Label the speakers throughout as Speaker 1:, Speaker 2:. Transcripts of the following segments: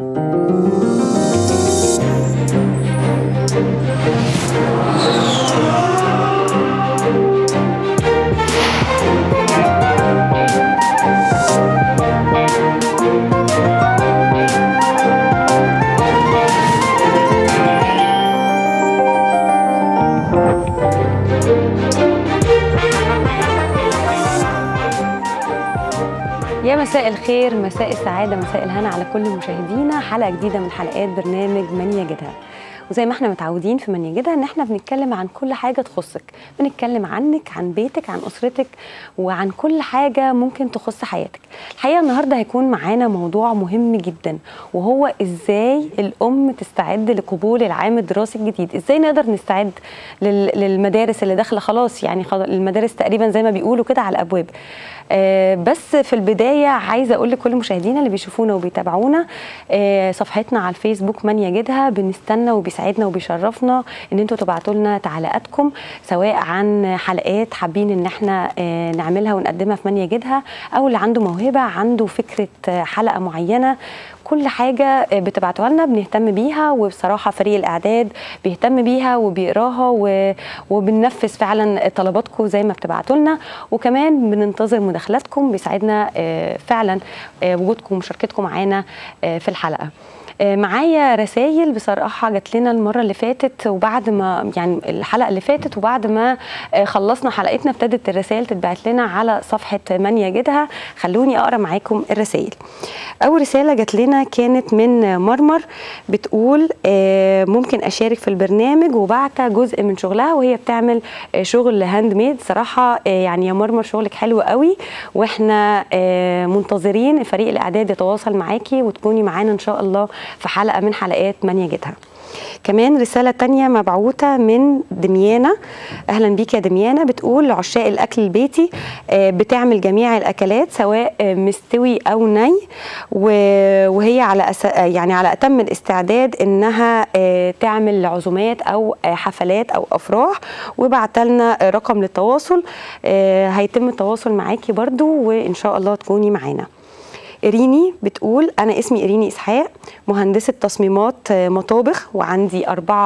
Speaker 1: يا مساء الخير مساء السعادة مساء الهنا على كل مشاهدينا حلقة جديدة من حلقات برنامج من يجدها وزي ما احنا متعودين في من يجدها ان احنا بنتكلم عن كل حاجة تخصك بنتكلم عنك عن بيتك عن أسرتك وعن كل حاجة ممكن تخص حياتك الحقيقة النهاردة هيكون معانا موضوع مهم جدا وهو ازاي الأم تستعد لقبول العام الدراسي الجديد ازاي نقدر نستعد لل- للمدارس اللي داخلة خلاص يعني خلاص المدارس تقريبا زي ما بيقولوا كده على الأبواب آه، بس في البدايه عايزه اقول لكل مشاهدينا اللي بيشوفونا وبيتابعونا آه، صفحتنا على الفيسبوك من يجدها بنستنى وبيسعدنا وبيشرفنا ان انتوا تبعتوا لنا تعليقاتكم سواء عن حلقات حابين ان احنا آه، نعملها ونقدمها في من يجدها او اللي عنده موهبه عنده فكره آه، حلقه معينه كل حاجة بتبعتوها لنا بنهتم بيها وبصراحة فريق الإعداد بيهتم بيها وبيقراها و... وبننفذ فعلا طلباتكم زي ما بتبعتوا لنا وكمان بننتظر مداخلاتكم بيساعدنا آه، فعلا آه، وجودكم ومشاركتكم معانا آه، في الحلقة آه، معايا رسائل بصراحة جات لنا المرة اللي فاتت وبعد ما يعني الحلقة اللي فاتت وبعد ما آه، خلصنا حلقتنا ابتدت الرسائل تتبعت لنا على صفحة من يجدها خلوني أقرأ معاكم الرسائل أول رسالة جات لنا كانت من مرمر بتقول آه، ممكن أشارك في البرنامج وبعت جزء من شغلها وهي بتعمل آه، شغل هاند ميد صراحة آه، يعني يا مرمر شغلك حلو قوي واحنا آه، منتظرين فريق الإعداد يتواصل معاكي وتكوني معانا إن شاء الله في حلقة من حلقات من يجدها كمان رسالة تانية مبعوثة من دميانة أهلا بيك يا دميانة بتقول لعشاق الأكل البيتي آه، بتعمل جميع الأكلات سواء آه، مستوي أو ني و- وهي على أس... آه، يعني على أتم الاستعداد إنها آه، تعمل عزومات أو آه، حفلات أو أفراح وبعت لنا آه، رقم للتواصل آه، هيتم التواصل معاكي برضو وإن شاء الله تكوني معانا إريني بتقول أنا اسمي إريني إسحاق مهندسة تصميمات آه، مطابخ وعندي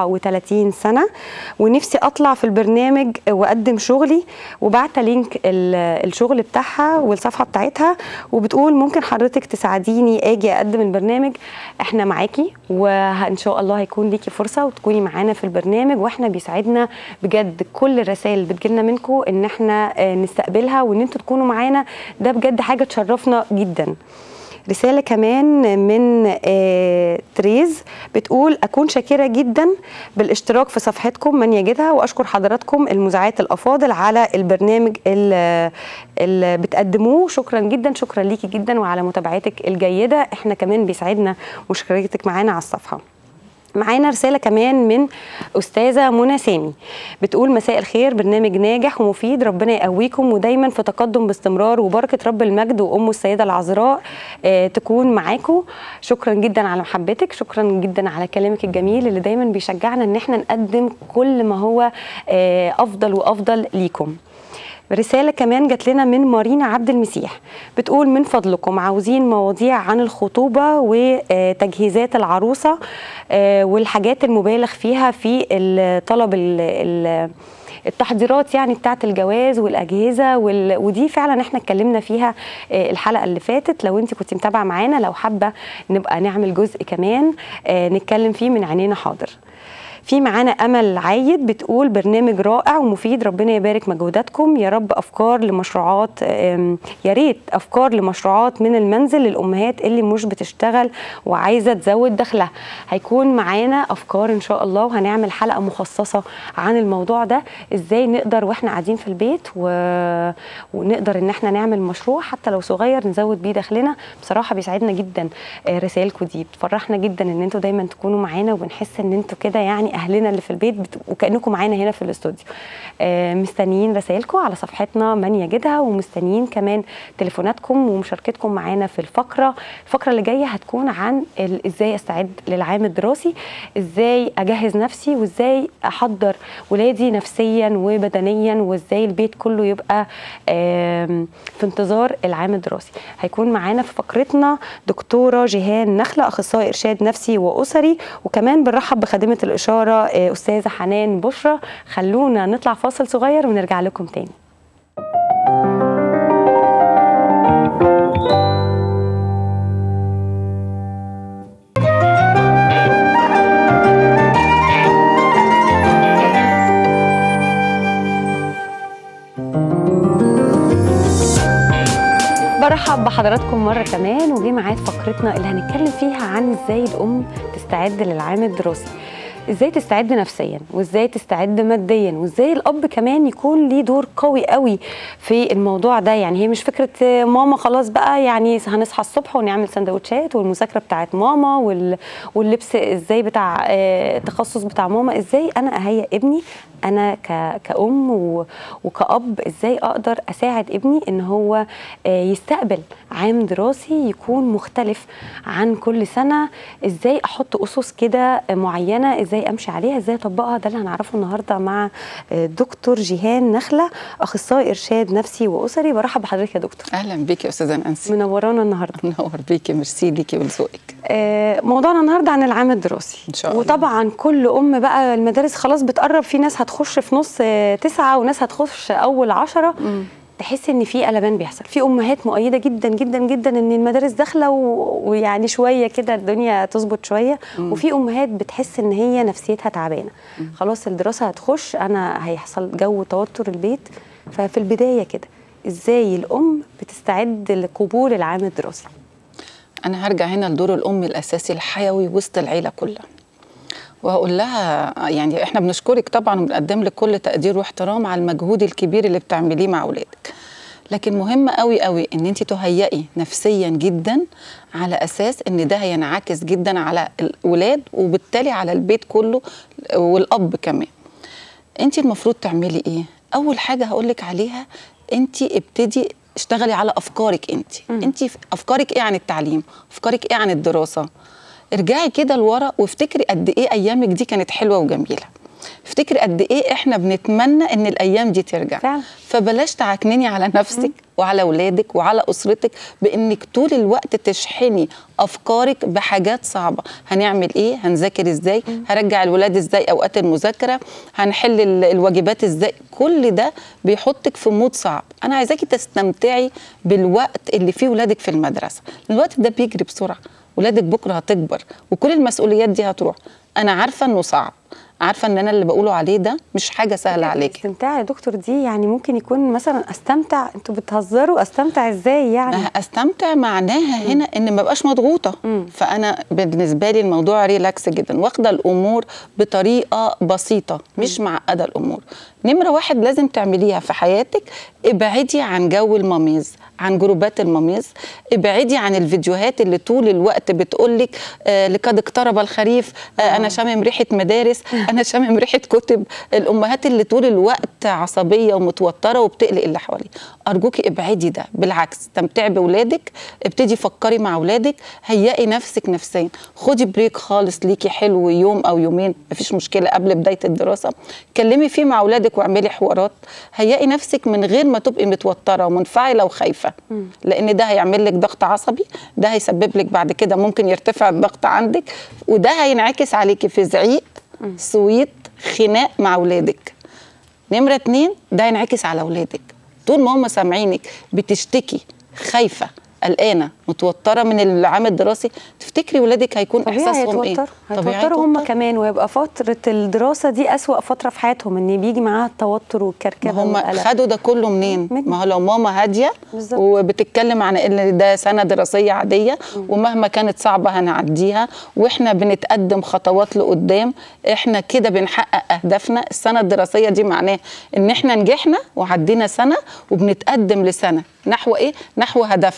Speaker 1: 34 سنة ونفسي أطلع في البرنامج وأقدم شغلي وبعت لينك ال- الشغل بتاعها والصفحة بتاعتها وبتقول ممكن حضرتك تساعديني أجي أقدم البرنامج إحنا معاكي وإن شاء الله هيكون ليكي فرصة وتكوني معانا في البرنامج وإحنا بيسعدنا بجد كل الرسائل اللي بتجيلنا منكم إن إحنا آه، نستقبلها وإن أنتوا تكونوا معانا ده بجد حاجة تشرفنا جدا رسالة كمان من آه، تريز بتقول أكون شاكرة جدا بالاشتراك في صفحتكم من يجدها وأشكر حضراتكم المذيعات الأفاضل على البرنامج اللي, اللي بتقدموه شكرا جدا شكرا ليكي جدا وعلى متابعتك الجيدة احنا كمان بيسعدنا مشاركتك معانا على الصفحة معانا رسالة كمان من أستاذة منى سامي بتقول مساء الخير برنامج ناجح ومفيد ربنا يقويكم ودايما في تقدم باستمرار وبركة رب المجد وأمه السيدة العذراء آه تكون معاكم شكرا جدا على محبتك شكرا جدا على كلامك الجميل اللي دايما بيشجعنا ان احنا نقدم كل ما هو آه أفضل وأفضل ليكم رسالة كمان جات لنا من مارينا عبد المسيح بتقول من فضلكم عاوزين مواضيع عن الخطوبة وتجهيزات العروسة آه، والحاجات المبالغ فيها في الطلب ال- ال- التحضيرات يعني بتاعه الجواز والاجهزه وال... ودي فعلا احنا اتكلمنا فيها آه، الحلقه اللي فاتت لو انت كنت متابعه معانا لو حابه نبقى نعمل جزء كمان آه، نتكلم فيه من عينينا حاضر في معانا امل عايد بتقول برنامج رائع ومفيد ربنا يبارك مجهوداتكم يا رب افكار لمشروعات آم، يا ريت افكار لمشروعات من المنزل للامهات اللي مش بتشتغل وعايزه تزود دخلها هيكون معانا افكار ان شاء الله وهنعمل حلقه مخصصه عن الموضوع ده ازاي نقدر واحنا قاعدين في البيت و... ونقدر ان احنا نعمل مشروع حتى لو صغير نزود بيه دخلنا بصراحه بيساعدنا جدا آه، رسائلكم دي بتفرحنا جدا ان انتوا دايما تكونوا معانا وبنحس ان انتوا كده يعني اهلنا اللي في البيت بت... وكانكم معانا هنا في الاستوديو آه مستنيين رسائلكم على صفحتنا من يجدها ومستنيين كمان تليفوناتكم ومشاركتكم معانا في الفقره الفقره اللي جايه هتكون عن ال... ازاي استعد للعام الدراسي ازاي اجهز نفسي وازاي احضر ولادي نفسيا وبدنيا وازاي البيت كله يبقى آم، في انتظار العام الدراسي هيكون معانا في فقرتنا دكتوره جيهان نخله اخصائي ارشاد نفسي واسري وكمان بنرحب بخادمه الاشاره آه، استاذه حنان بشرى خلونا نطلع فاصل صغير ونرجع لكم تاني برحب بحضراتكم مرة كمان وجي ميعاد فقرتنا اللي هنتكلم فيها عن ازاي الأم تستعد للعام الدراسي ازاي تستعد نفسيا وازاي تستعد ماديا وازاي الاب كمان يكون ليه دور قوي قوي في الموضوع ده يعني هي مش فكره آه، ماما خلاص بقى يعني هنصحى الصبح ونعمل سندوتشات والمذاكره بتاعت ماما وال... واللبس ازاي بتاع آه، التخصص بتاع ماما ازاي انا اهيئ ابني انا ك... كأم و... وكأب ازاي اقدر اساعد ابني ان هو آه، يستقبل عام دراسي يكون مختلف عن كل سنه ازاي احط اسس كده معينه ازاي امشي عليها ازاي اطبقها ده اللي هنعرفه النهارده مع آه، دكتور جيهان نخله اخصائي ارشاد نفسي واسري برحب بحضرتك يا دكتور
Speaker 2: اهلا بيكي يا استاذه نانسي
Speaker 1: منورانا النهارده
Speaker 2: منور بيكي ميرسي ليكي ولذوقك
Speaker 1: آه، موضوعنا النهارده عن العام الدراسي
Speaker 2: إن شاء الله.
Speaker 1: وطبعا كل ام بقى المدارس خلاص بتقرب في ناس هتخش في نص آه، تسعة وناس هتخش اول عشرة تحس ان في قلبان بيحصل في امهات مؤيده جدا جدا جدا ان المدارس داخله و- ويعني شويه كده الدنيا تظبط شويه وفي امهات بتحس ان هي نفسيتها تعبانه خلاص الدراسه هتخش انا هيحصل جو توتر البيت ففي البدايه كده ازاي الام بتستعد لقبول العام الدراسي
Speaker 2: انا هرجع هنا لدور الام الاساسي الحيوي وسط العيله كلها وهقول لها يعني احنا بنشكرك طبعا وبنقدم لك كل تقدير واحترام على المجهود الكبير اللي بتعمليه مع اولادك لكن مهم قوي قوي ان انت تهيئي نفسيا جدا على اساس ان ده هينعكس جدا على الاولاد وبالتالي على البيت كله والاب كمان انت المفروض تعملي ايه اول حاجه هقول لك عليها انت ابتدي اشتغلي على افكارك انت انت افكارك ايه عن التعليم افكارك ايه عن الدراسه ارجعي كده لورا وافتكري قد ايه ايامك دي كانت حلوه وجميله افتكري قد ايه احنا بنتمنى ان الايام دي ترجع
Speaker 1: فعلا.
Speaker 2: فبلاش تعكنني على نفسك وعلى اولادك وعلى اسرتك بانك طول الوقت تشحني افكارك بحاجات صعبه هنعمل ايه هنذاكر ازاي هرجع الولاد ازاي اوقات المذاكره هنحل ال- الواجبات ازاي كل ده بيحطك في مود صعب انا عايزاكي تستمتعي بالوقت اللي فيه ولادك في المدرسه الوقت ده بيجري بسرعه ولادك بكره هتكبر وكل المسؤوليات دي هتروح انا عارفه انه صعب عارفه ان انا اللي بقوله عليه ده مش حاجه سهله عليكي
Speaker 1: الاستمتاع يا دكتور دي يعني ممكن يكون مثلا استمتع انتوا بتهزروا استمتع ازاي يعني
Speaker 2: ما استمتع معناها هنا ان ما بقاش مضغوطه
Speaker 1: مم.
Speaker 2: فانا بالنسبه لي الموضوع ريلاكس جدا واخده الامور بطريقه بسيطه مش معقده الامور نمره واحد لازم تعمليها في حياتك ابعدي عن جو المميز عن جروبات المميز ابعدي عن الفيديوهات اللي طول الوقت بتقولك آه لقد اقترب الخريف آه انا شامم ريحه مدارس انا شامم ريحه كتب الامهات اللي طول الوقت عصبيه ومتوتره وبتقلق اللي حواليه ارجوكي ابعدي ده بالعكس استمتعي باولادك ابتدي فكري مع اولادك هيئي نفسك نفسيا خدي بريك خالص ليكي حلو يوم او يومين مفيش مشكله قبل بدايه الدراسه كلمي فيه مع اولادك واعملي حوارات هيئي نفسك من غير ما تبقي متوتره ومنفعله وخايفه لان ده هيعمل لك ضغط عصبي ده هيسبب لك بعد كده ممكن يرتفع الضغط عندك وده هينعكس عليكي في زعيق صويت خناق مع اولادك نمرة اتنين ده ينعكس على اولادك طول ما هم سامعينك بتشتكي خايفة قلقانة متوترة من العام الدراسي تفتكري ولادك هيكون
Speaker 1: طبيعي
Speaker 2: احساسهم ايه؟
Speaker 1: هيتوتروا هيتوتروا هم
Speaker 2: هيتوتروا.
Speaker 1: كمان ويبقى فتره الدراسه دي اسوا فتره في حياتهم ان بيجي معاها التوتر
Speaker 2: ما
Speaker 1: والكركبه
Speaker 2: هم
Speaker 1: والقلق
Speaker 2: خدوا ده كله منين؟
Speaker 1: مني.
Speaker 2: ما هو لو ماما هاديه
Speaker 1: بالظبط.
Speaker 2: وبتتكلم عن ان ده سنه دراسيه عاديه ومهما كانت صعبه هنعديها واحنا بنتقدم خطوات لقدام احنا كده بنحقق اهدافنا السنه الدراسيه دي معناها ان احنا نجحنا وعدينا سنه وبنتقدم لسنه نحو ايه؟ نحو هدفنا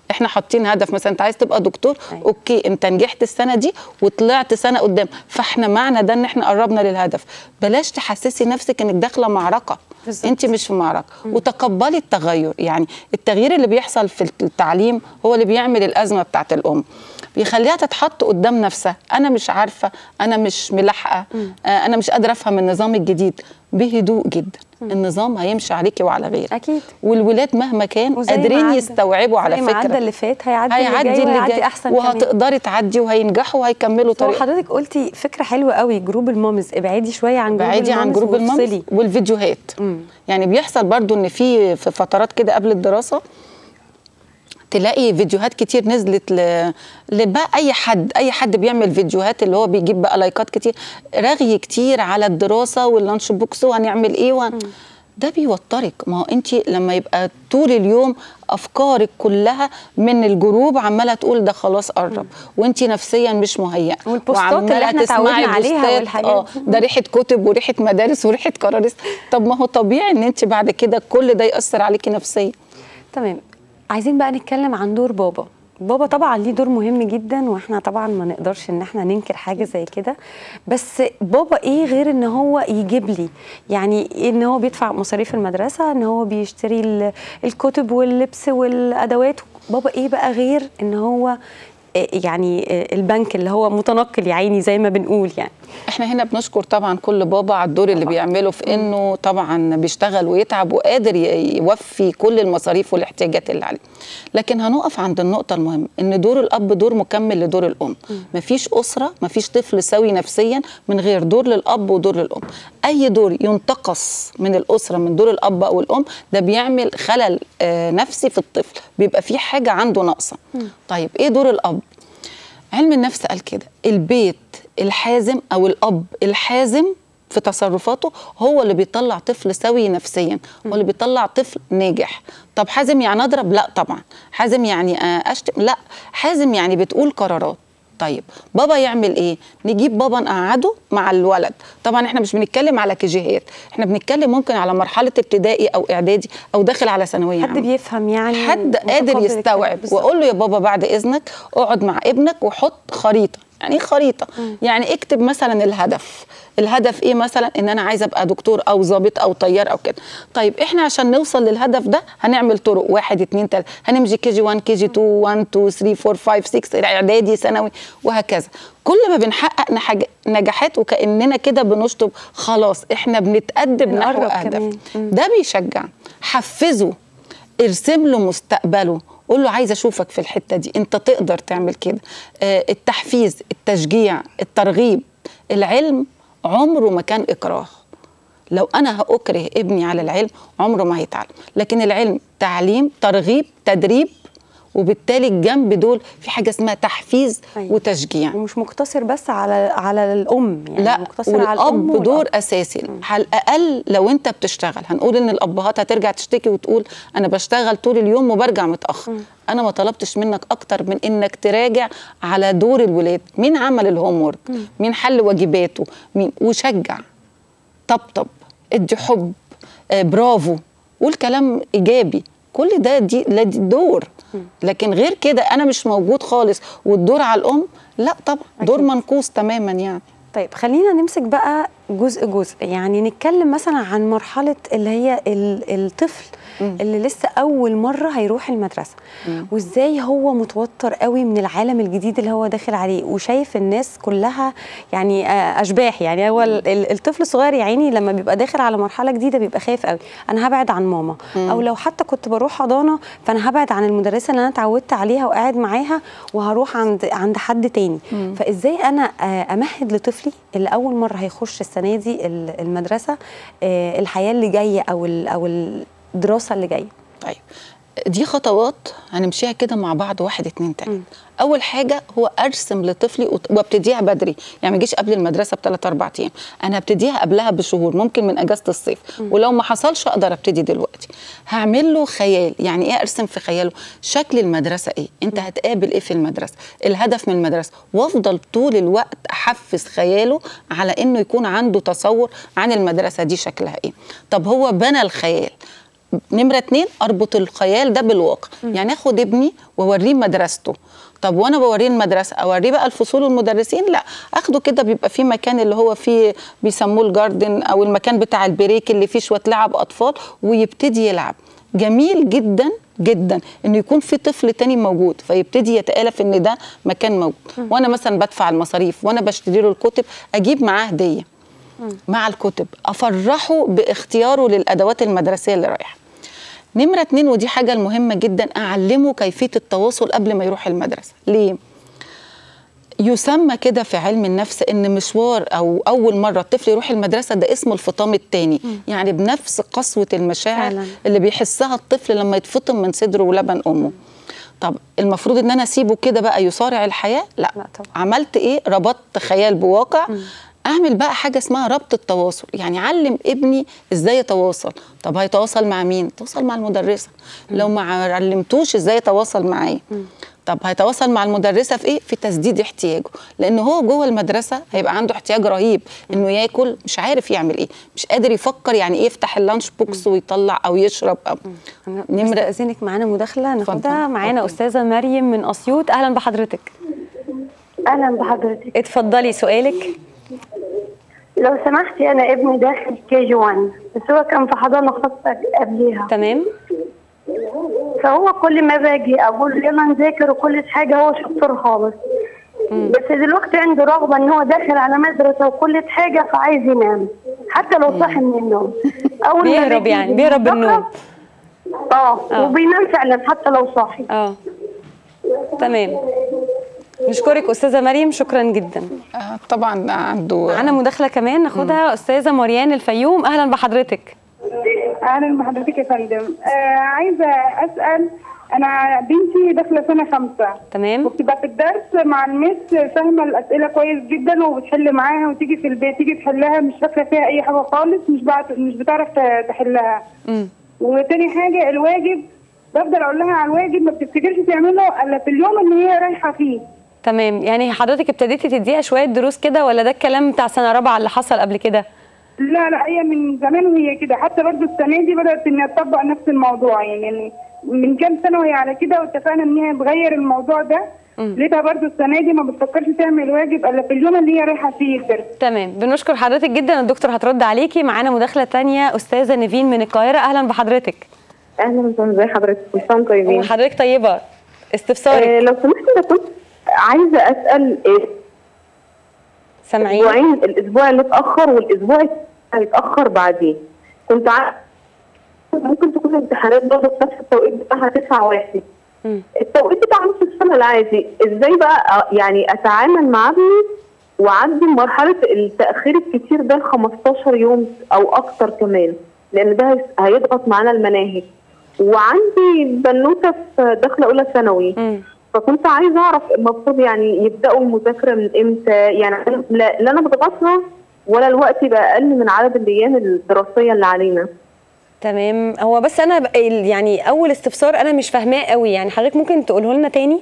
Speaker 2: احنا حاطين هدف مثلا انت عايز تبقى دكتور
Speaker 1: أيوة.
Speaker 2: اوكي انت نجحت السنه دي وطلعت سنه قدام فاحنا معنى ده ان احنا قربنا للهدف بلاش تحسسي نفسك انك داخله معركه
Speaker 1: بالظبط.
Speaker 2: انت مش في معركه وتقبلي التغير يعني التغيير اللي بيحصل في التعليم هو اللي بيعمل الازمه بتاعت الام بيخليها تتحط قدام نفسها انا مش عارفه انا مش ملاحقه آه، انا مش قادره افهم النظام الجديد بهدوء جدا النظام هيمشي عليكي وعلى غيرك
Speaker 1: اكيد
Speaker 2: والولاد مهما كان
Speaker 1: وزي ما
Speaker 2: قادرين
Speaker 1: عدى-
Speaker 2: يستوعبوا على
Speaker 1: زي ما عدى
Speaker 2: فكره
Speaker 1: اللي فات هيعدي,
Speaker 2: هيعدي
Speaker 1: اللي جاي
Speaker 2: اللي
Speaker 1: وهيعدي
Speaker 2: جاي
Speaker 1: احسن كمان
Speaker 2: وهتقدري تعدي وهينجحوا وهيكملوا
Speaker 1: هو
Speaker 2: طريق
Speaker 1: حضرتك قلتي فكره حلوه قوي جروب المامز ابعدي شويه عن جروب
Speaker 2: بعيدي عن جروب المامز
Speaker 1: وافصلي.
Speaker 2: والفيديوهات
Speaker 1: مم.
Speaker 2: يعني بيحصل برضو ان في في فترات كده قبل الدراسه تلاقي فيديوهات كتير نزلت ل... لبقى اي حد اي حد بيعمل فيديوهات اللي هو بيجيب بقى لايكات كتير رغي كتير على الدراسه واللانش بوكس وهنعمل ايه وهن... ده بيوترك ما هو انت لما يبقى طول اليوم افكارك كلها من الجروب عماله تقول ده خلاص قرب وانت نفسيا مش مهيئه
Speaker 1: والبوستات اللي
Speaker 2: وعمالة
Speaker 1: احنا
Speaker 2: تسمعي
Speaker 1: اتعودنا عليها
Speaker 2: بوستات،
Speaker 1: والحاجات
Speaker 2: اه
Speaker 1: دي.
Speaker 2: ده ريحه كتب وريحه مدارس وريحه كراريس طب ما هو طبيعي ان انت بعد كده كل ده ياثر عليكي نفسيا
Speaker 1: تمام عايزين بقى نتكلم عن دور بابا بابا طبعا ليه دور مهم جدا واحنا طبعا ما نقدرش ان احنا ننكر حاجه زي كده بس بابا ايه غير ان هو يجيب لي يعني ان هو بيدفع مصاريف المدرسه ان هو بيشتري ال- الكتب واللبس والادوات بابا ايه بقى غير ان هو آه، يعني آه، البنك اللي هو متنقل يا عيني زي ما بنقول يعني
Speaker 2: احنا هنا بنشكر طبعا كل بابا على الدور اللي بيعمله في انه طبعا بيشتغل ويتعب وقادر ي- يوفي كل المصاريف والاحتياجات اللي عليه لكن هنقف عند النقطة المهمة ان دور الاب دور مكمل لدور الام مفيش اسرة مفيش طفل سوي نفسيا من غير دور للاب ودور للام اي دور ينتقص من الاسرة من دور الاب او الام ده بيعمل خلل آه، نفسي في الطفل بيبقى في حاجة عنده ناقصة طيب ايه دور الاب علم النفس قال كده البيت الحازم او الاب الحازم في تصرفاته هو اللي بيطلع طفل سوي نفسيا هو اللي بيطلع طفل ناجح طب حازم يعني اضرب لا طبعا حازم يعني آه، اشتم لا حازم يعني بتقول قرارات طيب بابا يعمل ايه نجيب بابا نقعده مع الولد طبعا احنا مش بنتكلم على كيجيهات احنا بنتكلم ممكن على مرحله ابتدائي او اعدادي او داخل على ثانويه
Speaker 1: حد
Speaker 2: عامة.
Speaker 1: بيفهم يعني
Speaker 2: حد قادر
Speaker 1: متقبل الكلام.
Speaker 2: يستوعب
Speaker 1: بالظبط.
Speaker 2: واقول له يا بابا بعد اذنك اقعد مع ابنك وحط خريطه يعني ايه خريطه يعني اكتب مثلا الهدف الهدف ايه مثلا ان انا عايزه ابقى دكتور او ضابط او طيار او كده طيب احنا عشان نوصل للهدف ده هنعمل طرق واحد اتنين تلاته هنمشي كي جي 1 كي جي 2 1 2 3 4 5 6 اعدادي ثانوي وهكذا كل ما بنحقق نحاج- نجاحات وكاننا كده بنشطب خلاص احنا بنتقدم نحو
Speaker 1: بنقرب
Speaker 2: هدف
Speaker 1: كمان. مم.
Speaker 2: ده بيشجع حفزه ارسم له مستقبله قول له عايزه اشوفك في الحته دي انت تقدر تعمل كده آه التحفيز التشجيع الترغيب العلم عمره ما كان اكراه لو انا هاكره ابني على العلم عمره ما هيتعلم لكن العلم تعليم ترغيب تدريب وبالتالي الجنب دول في حاجه اسمها تحفيز
Speaker 1: أيوة.
Speaker 2: وتشجيع
Speaker 1: ومش مقتصر بس على على الام يعني
Speaker 2: لا
Speaker 1: مقتصر على الام
Speaker 2: والاب دور
Speaker 1: والأب.
Speaker 2: اساسي على الاقل لو انت بتشتغل هنقول ان الابهات هترجع تشتكي وتقول انا بشتغل طول اليوم وبرجع متاخر انا ما طلبتش منك اكتر من انك تراجع على دور الولاد مين عمل الهوم ورك مين حل واجباته مين وشجع طبطب ادي حب آه برافو قول كلام ايجابي كل ده دي لا دي دور لكن غير كده انا مش موجود خالص والدور على الام لا طبعا دور
Speaker 1: أكيد.
Speaker 2: منقوص تماما يعني
Speaker 1: طيب خلينا نمسك بقى جزء جزء يعني نتكلم مثلا عن مرحلة اللي هي ال- الطفل اللي لسه أول مرة هيروح المدرسة وإزاي هو متوتر قوي من العالم الجديد اللي هو داخل عليه وشايف الناس كلها يعني آه، أشباح يعني هو ال- ال- الطفل الصغير يا عيني لما بيبقى داخل على مرحلة جديدة بيبقى خايف قوي أنا هبعد عن ماما أو لو حتى كنت بروح حضانة فأنا هبعد عن المدرسة اللي أنا اتعودت عليها وقاعد معاها وهروح عند عند حد تاني فإزاي أنا آه، أمهد لطفلي اللي أول مرة هيخش السنة دي ال- المدرسة آه، الحياة اللي جاية أو ال- أو الدراسة اللي جاية
Speaker 2: طيب دي خطوات هنمشيها كده مع بعض واحد اتنين تلاته اول حاجه هو ارسم لطفلي وت- وابتديها بدري يعني ما اجيش قبل المدرسه بثلاث اربع ايام انا هبتديها قبلها بشهور ممكن من اجازه الصيف ولو ما حصلش اقدر ابتدي دلوقتي هعمل له خيال يعني ايه ارسم في خياله شكل المدرسه ايه انت هتقابل ايه في المدرسه الهدف من المدرسه وافضل طول الوقت احفز خياله على انه يكون عنده تصور عن المدرسه دي شكلها ايه طب هو بنى الخيال نمره اتنين اربط الخيال ده بالواقع يعني اخد ابني واوريه مدرسته طب وانا بوريه المدرسه اوريه بقى الفصول والمدرسين لا اخده كده بيبقى في مكان اللي هو فيه بيسموه الجاردن او المكان بتاع البريك اللي فيه شويه لعب اطفال ويبتدي يلعب جميل جدا جدا انه يكون في طفل تاني موجود فيبتدي يتالف ان ده مكان موجود وانا مثلا بدفع المصاريف وانا بشتري له الكتب اجيب معاه هديه مع الكتب افرحه باختياره للادوات المدرسيه اللي رايحه نمرة اتنين ودي حاجة المهمة جدا أعلمه كيفية التواصل قبل ما يروح المدرسة ليه؟ يسمى كده في علم النفس ان مشوار او اول مره الطفل يروح المدرسه ده اسمه الفطام الثاني يعني بنفس قسوه المشاعر
Speaker 1: فعلاً.
Speaker 2: اللي بيحسها الطفل لما يتفطم من صدره ولبن امه طب المفروض ان انا اسيبه كده بقى يصارع الحياه لا,
Speaker 1: لا طبعاً.
Speaker 2: عملت ايه ربطت خيال بواقع اعمل بقى حاجه اسمها ربط التواصل يعني علم ابني ازاي يتواصل طب هيتواصل مع مين يتواصل مع المدرسه لو ما علمتوش ازاي يتواصل معايا طب هيتواصل مع المدرسه في ايه في تسديد احتياجه لان هو جوه المدرسه هيبقى عنده احتياج رهيب انه ياكل مش عارف يعمل ايه مش قادر يفكر يعني ايه يفتح اللانش بوكس ويطلع او يشرب أو
Speaker 1: نمرة
Speaker 2: نمره
Speaker 1: استاذنك معانا مداخله ناخدها
Speaker 2: اتفضل.
Speaker 1: معانا
Speaker 2: أوكي.
Speaker 1: استاذه مريم من اسيوط اهلا بحضرتك
Speaker 3: اهلا بحضرتك
Speaker 1: اتفضلي سؤالك
Speaker 3: لو سمحتي انا ابني داخل كي جي 1 بس هو كان في حضانه خاصه قبليها
Speaker 1: تمام
Speaker 3: فهو كل ما باجي اقول له يلا نذاكر وكل حاجه هو شطور خالص بس دلوقتي عنده رغبه ان هو داخل على مدرسه وكل حاجه فعايز ينام حتى لو صاحي من النوم اول ما
Speaker 1: بيهرب
Speaker 3: باجي
Speaker 1: يعني بيهرب بالنوم
Speaker 3: اه
Speaker 1: آه.
Speaker 3: وبينام فعلا حتى لو صاحي
Speaker 1: اه تمام نشكرك استاذه مريم شكرا جدا
Speaker 2: آه طبعا عنده
Speaker 1: معانا مداخله كمان ناخدها استاذه مريان الفيوم اهلا بحضرتك
Speaker 4: اهلا بحضرتك يا فندم آه عايزه اسال انا بنتي داخله سنه خمسه
Speaker 1: تمام
Speaker 4: وبتبقى في الدرس مع الميس فاهمه الاسئله كويس جدا وبتحل معاها وتيجي في البيت تيجي تحلها مش فاكره فيها اي حاجه خالص مش بعت مش بتعرف ت- تحلها
Speaker 1: امم
Speaker 4: وتاني حاجه الواجب بفضل اقول لها على الواجب ما بتفتكرش تعمله الا في اليوم اللي هي رايحه فيه
Speaker 1: تمام يعني حضرتك ابتديتي تديها شويه دروس كده ولا ده الكلام بتاع سنه رابعه اللي حصل قبل كده
Speaker 4: لا لا هي من زمان وهي كده حتى برضو السنه دي بدات انها تطبق نفس الموضوع يعني من كام سنه وهي على كده واتفقنا ان هي تغير الموضوع ده لقيتها برضو السنه دي ما بتفكرش تعمل واجب الا في اليوم اللي هي رايحه فيه الدرس
Speaker 1: تمام بنشكر حضرتك جدا الدكتور هترد عليكي معانا مداخله تانية استاذه نيفين من القاهره اهلا بحضرتك
Speaker 5: اهلا وسهلا ازي حضرتك كل سنه وانتم طيبين
Speaker 1: وحضرتك طيبه استفسارك
Speaker 5: آه لو سمحت انا كنت عايزه اسال آه،
Speaker 1: سامعين
Speaker 5: اسبوعين الاسبوع اللي اتاخر والاسبوع اللي هيتاخر بعديه كنت عارفه ممكن تكون الامتحانات برضه في نفس التوقيت بتاعها 9 واحد
Speaker 1: مم.
Speaker 5: التوقيت بتاع نص السنه العادي ازاي بقى آه، يعني اتعامل مع ابني واعدي مرحله التاخير الكتير ده ل 15 يوم او اكتر كمان لان ده هيس- هيضغط معانا المناهج وعندي بنوته في داخله اولى ثانوي
Speaker 1: مم.
Speaker 5: فكنت عايزه اعرف المفروض يعني يبداوا المذاكره من امتى يعني أنا لا, لا انا بضغطها ولا الوقت يبقى اقل من عدد الايام الدراسيه اللي علينا
Speaker 1: تمام هو بس انا ب- ال- يعني اول استفسار انا مش فاهماه قوي يعني حضرتك ممكن تقوله لنا تاني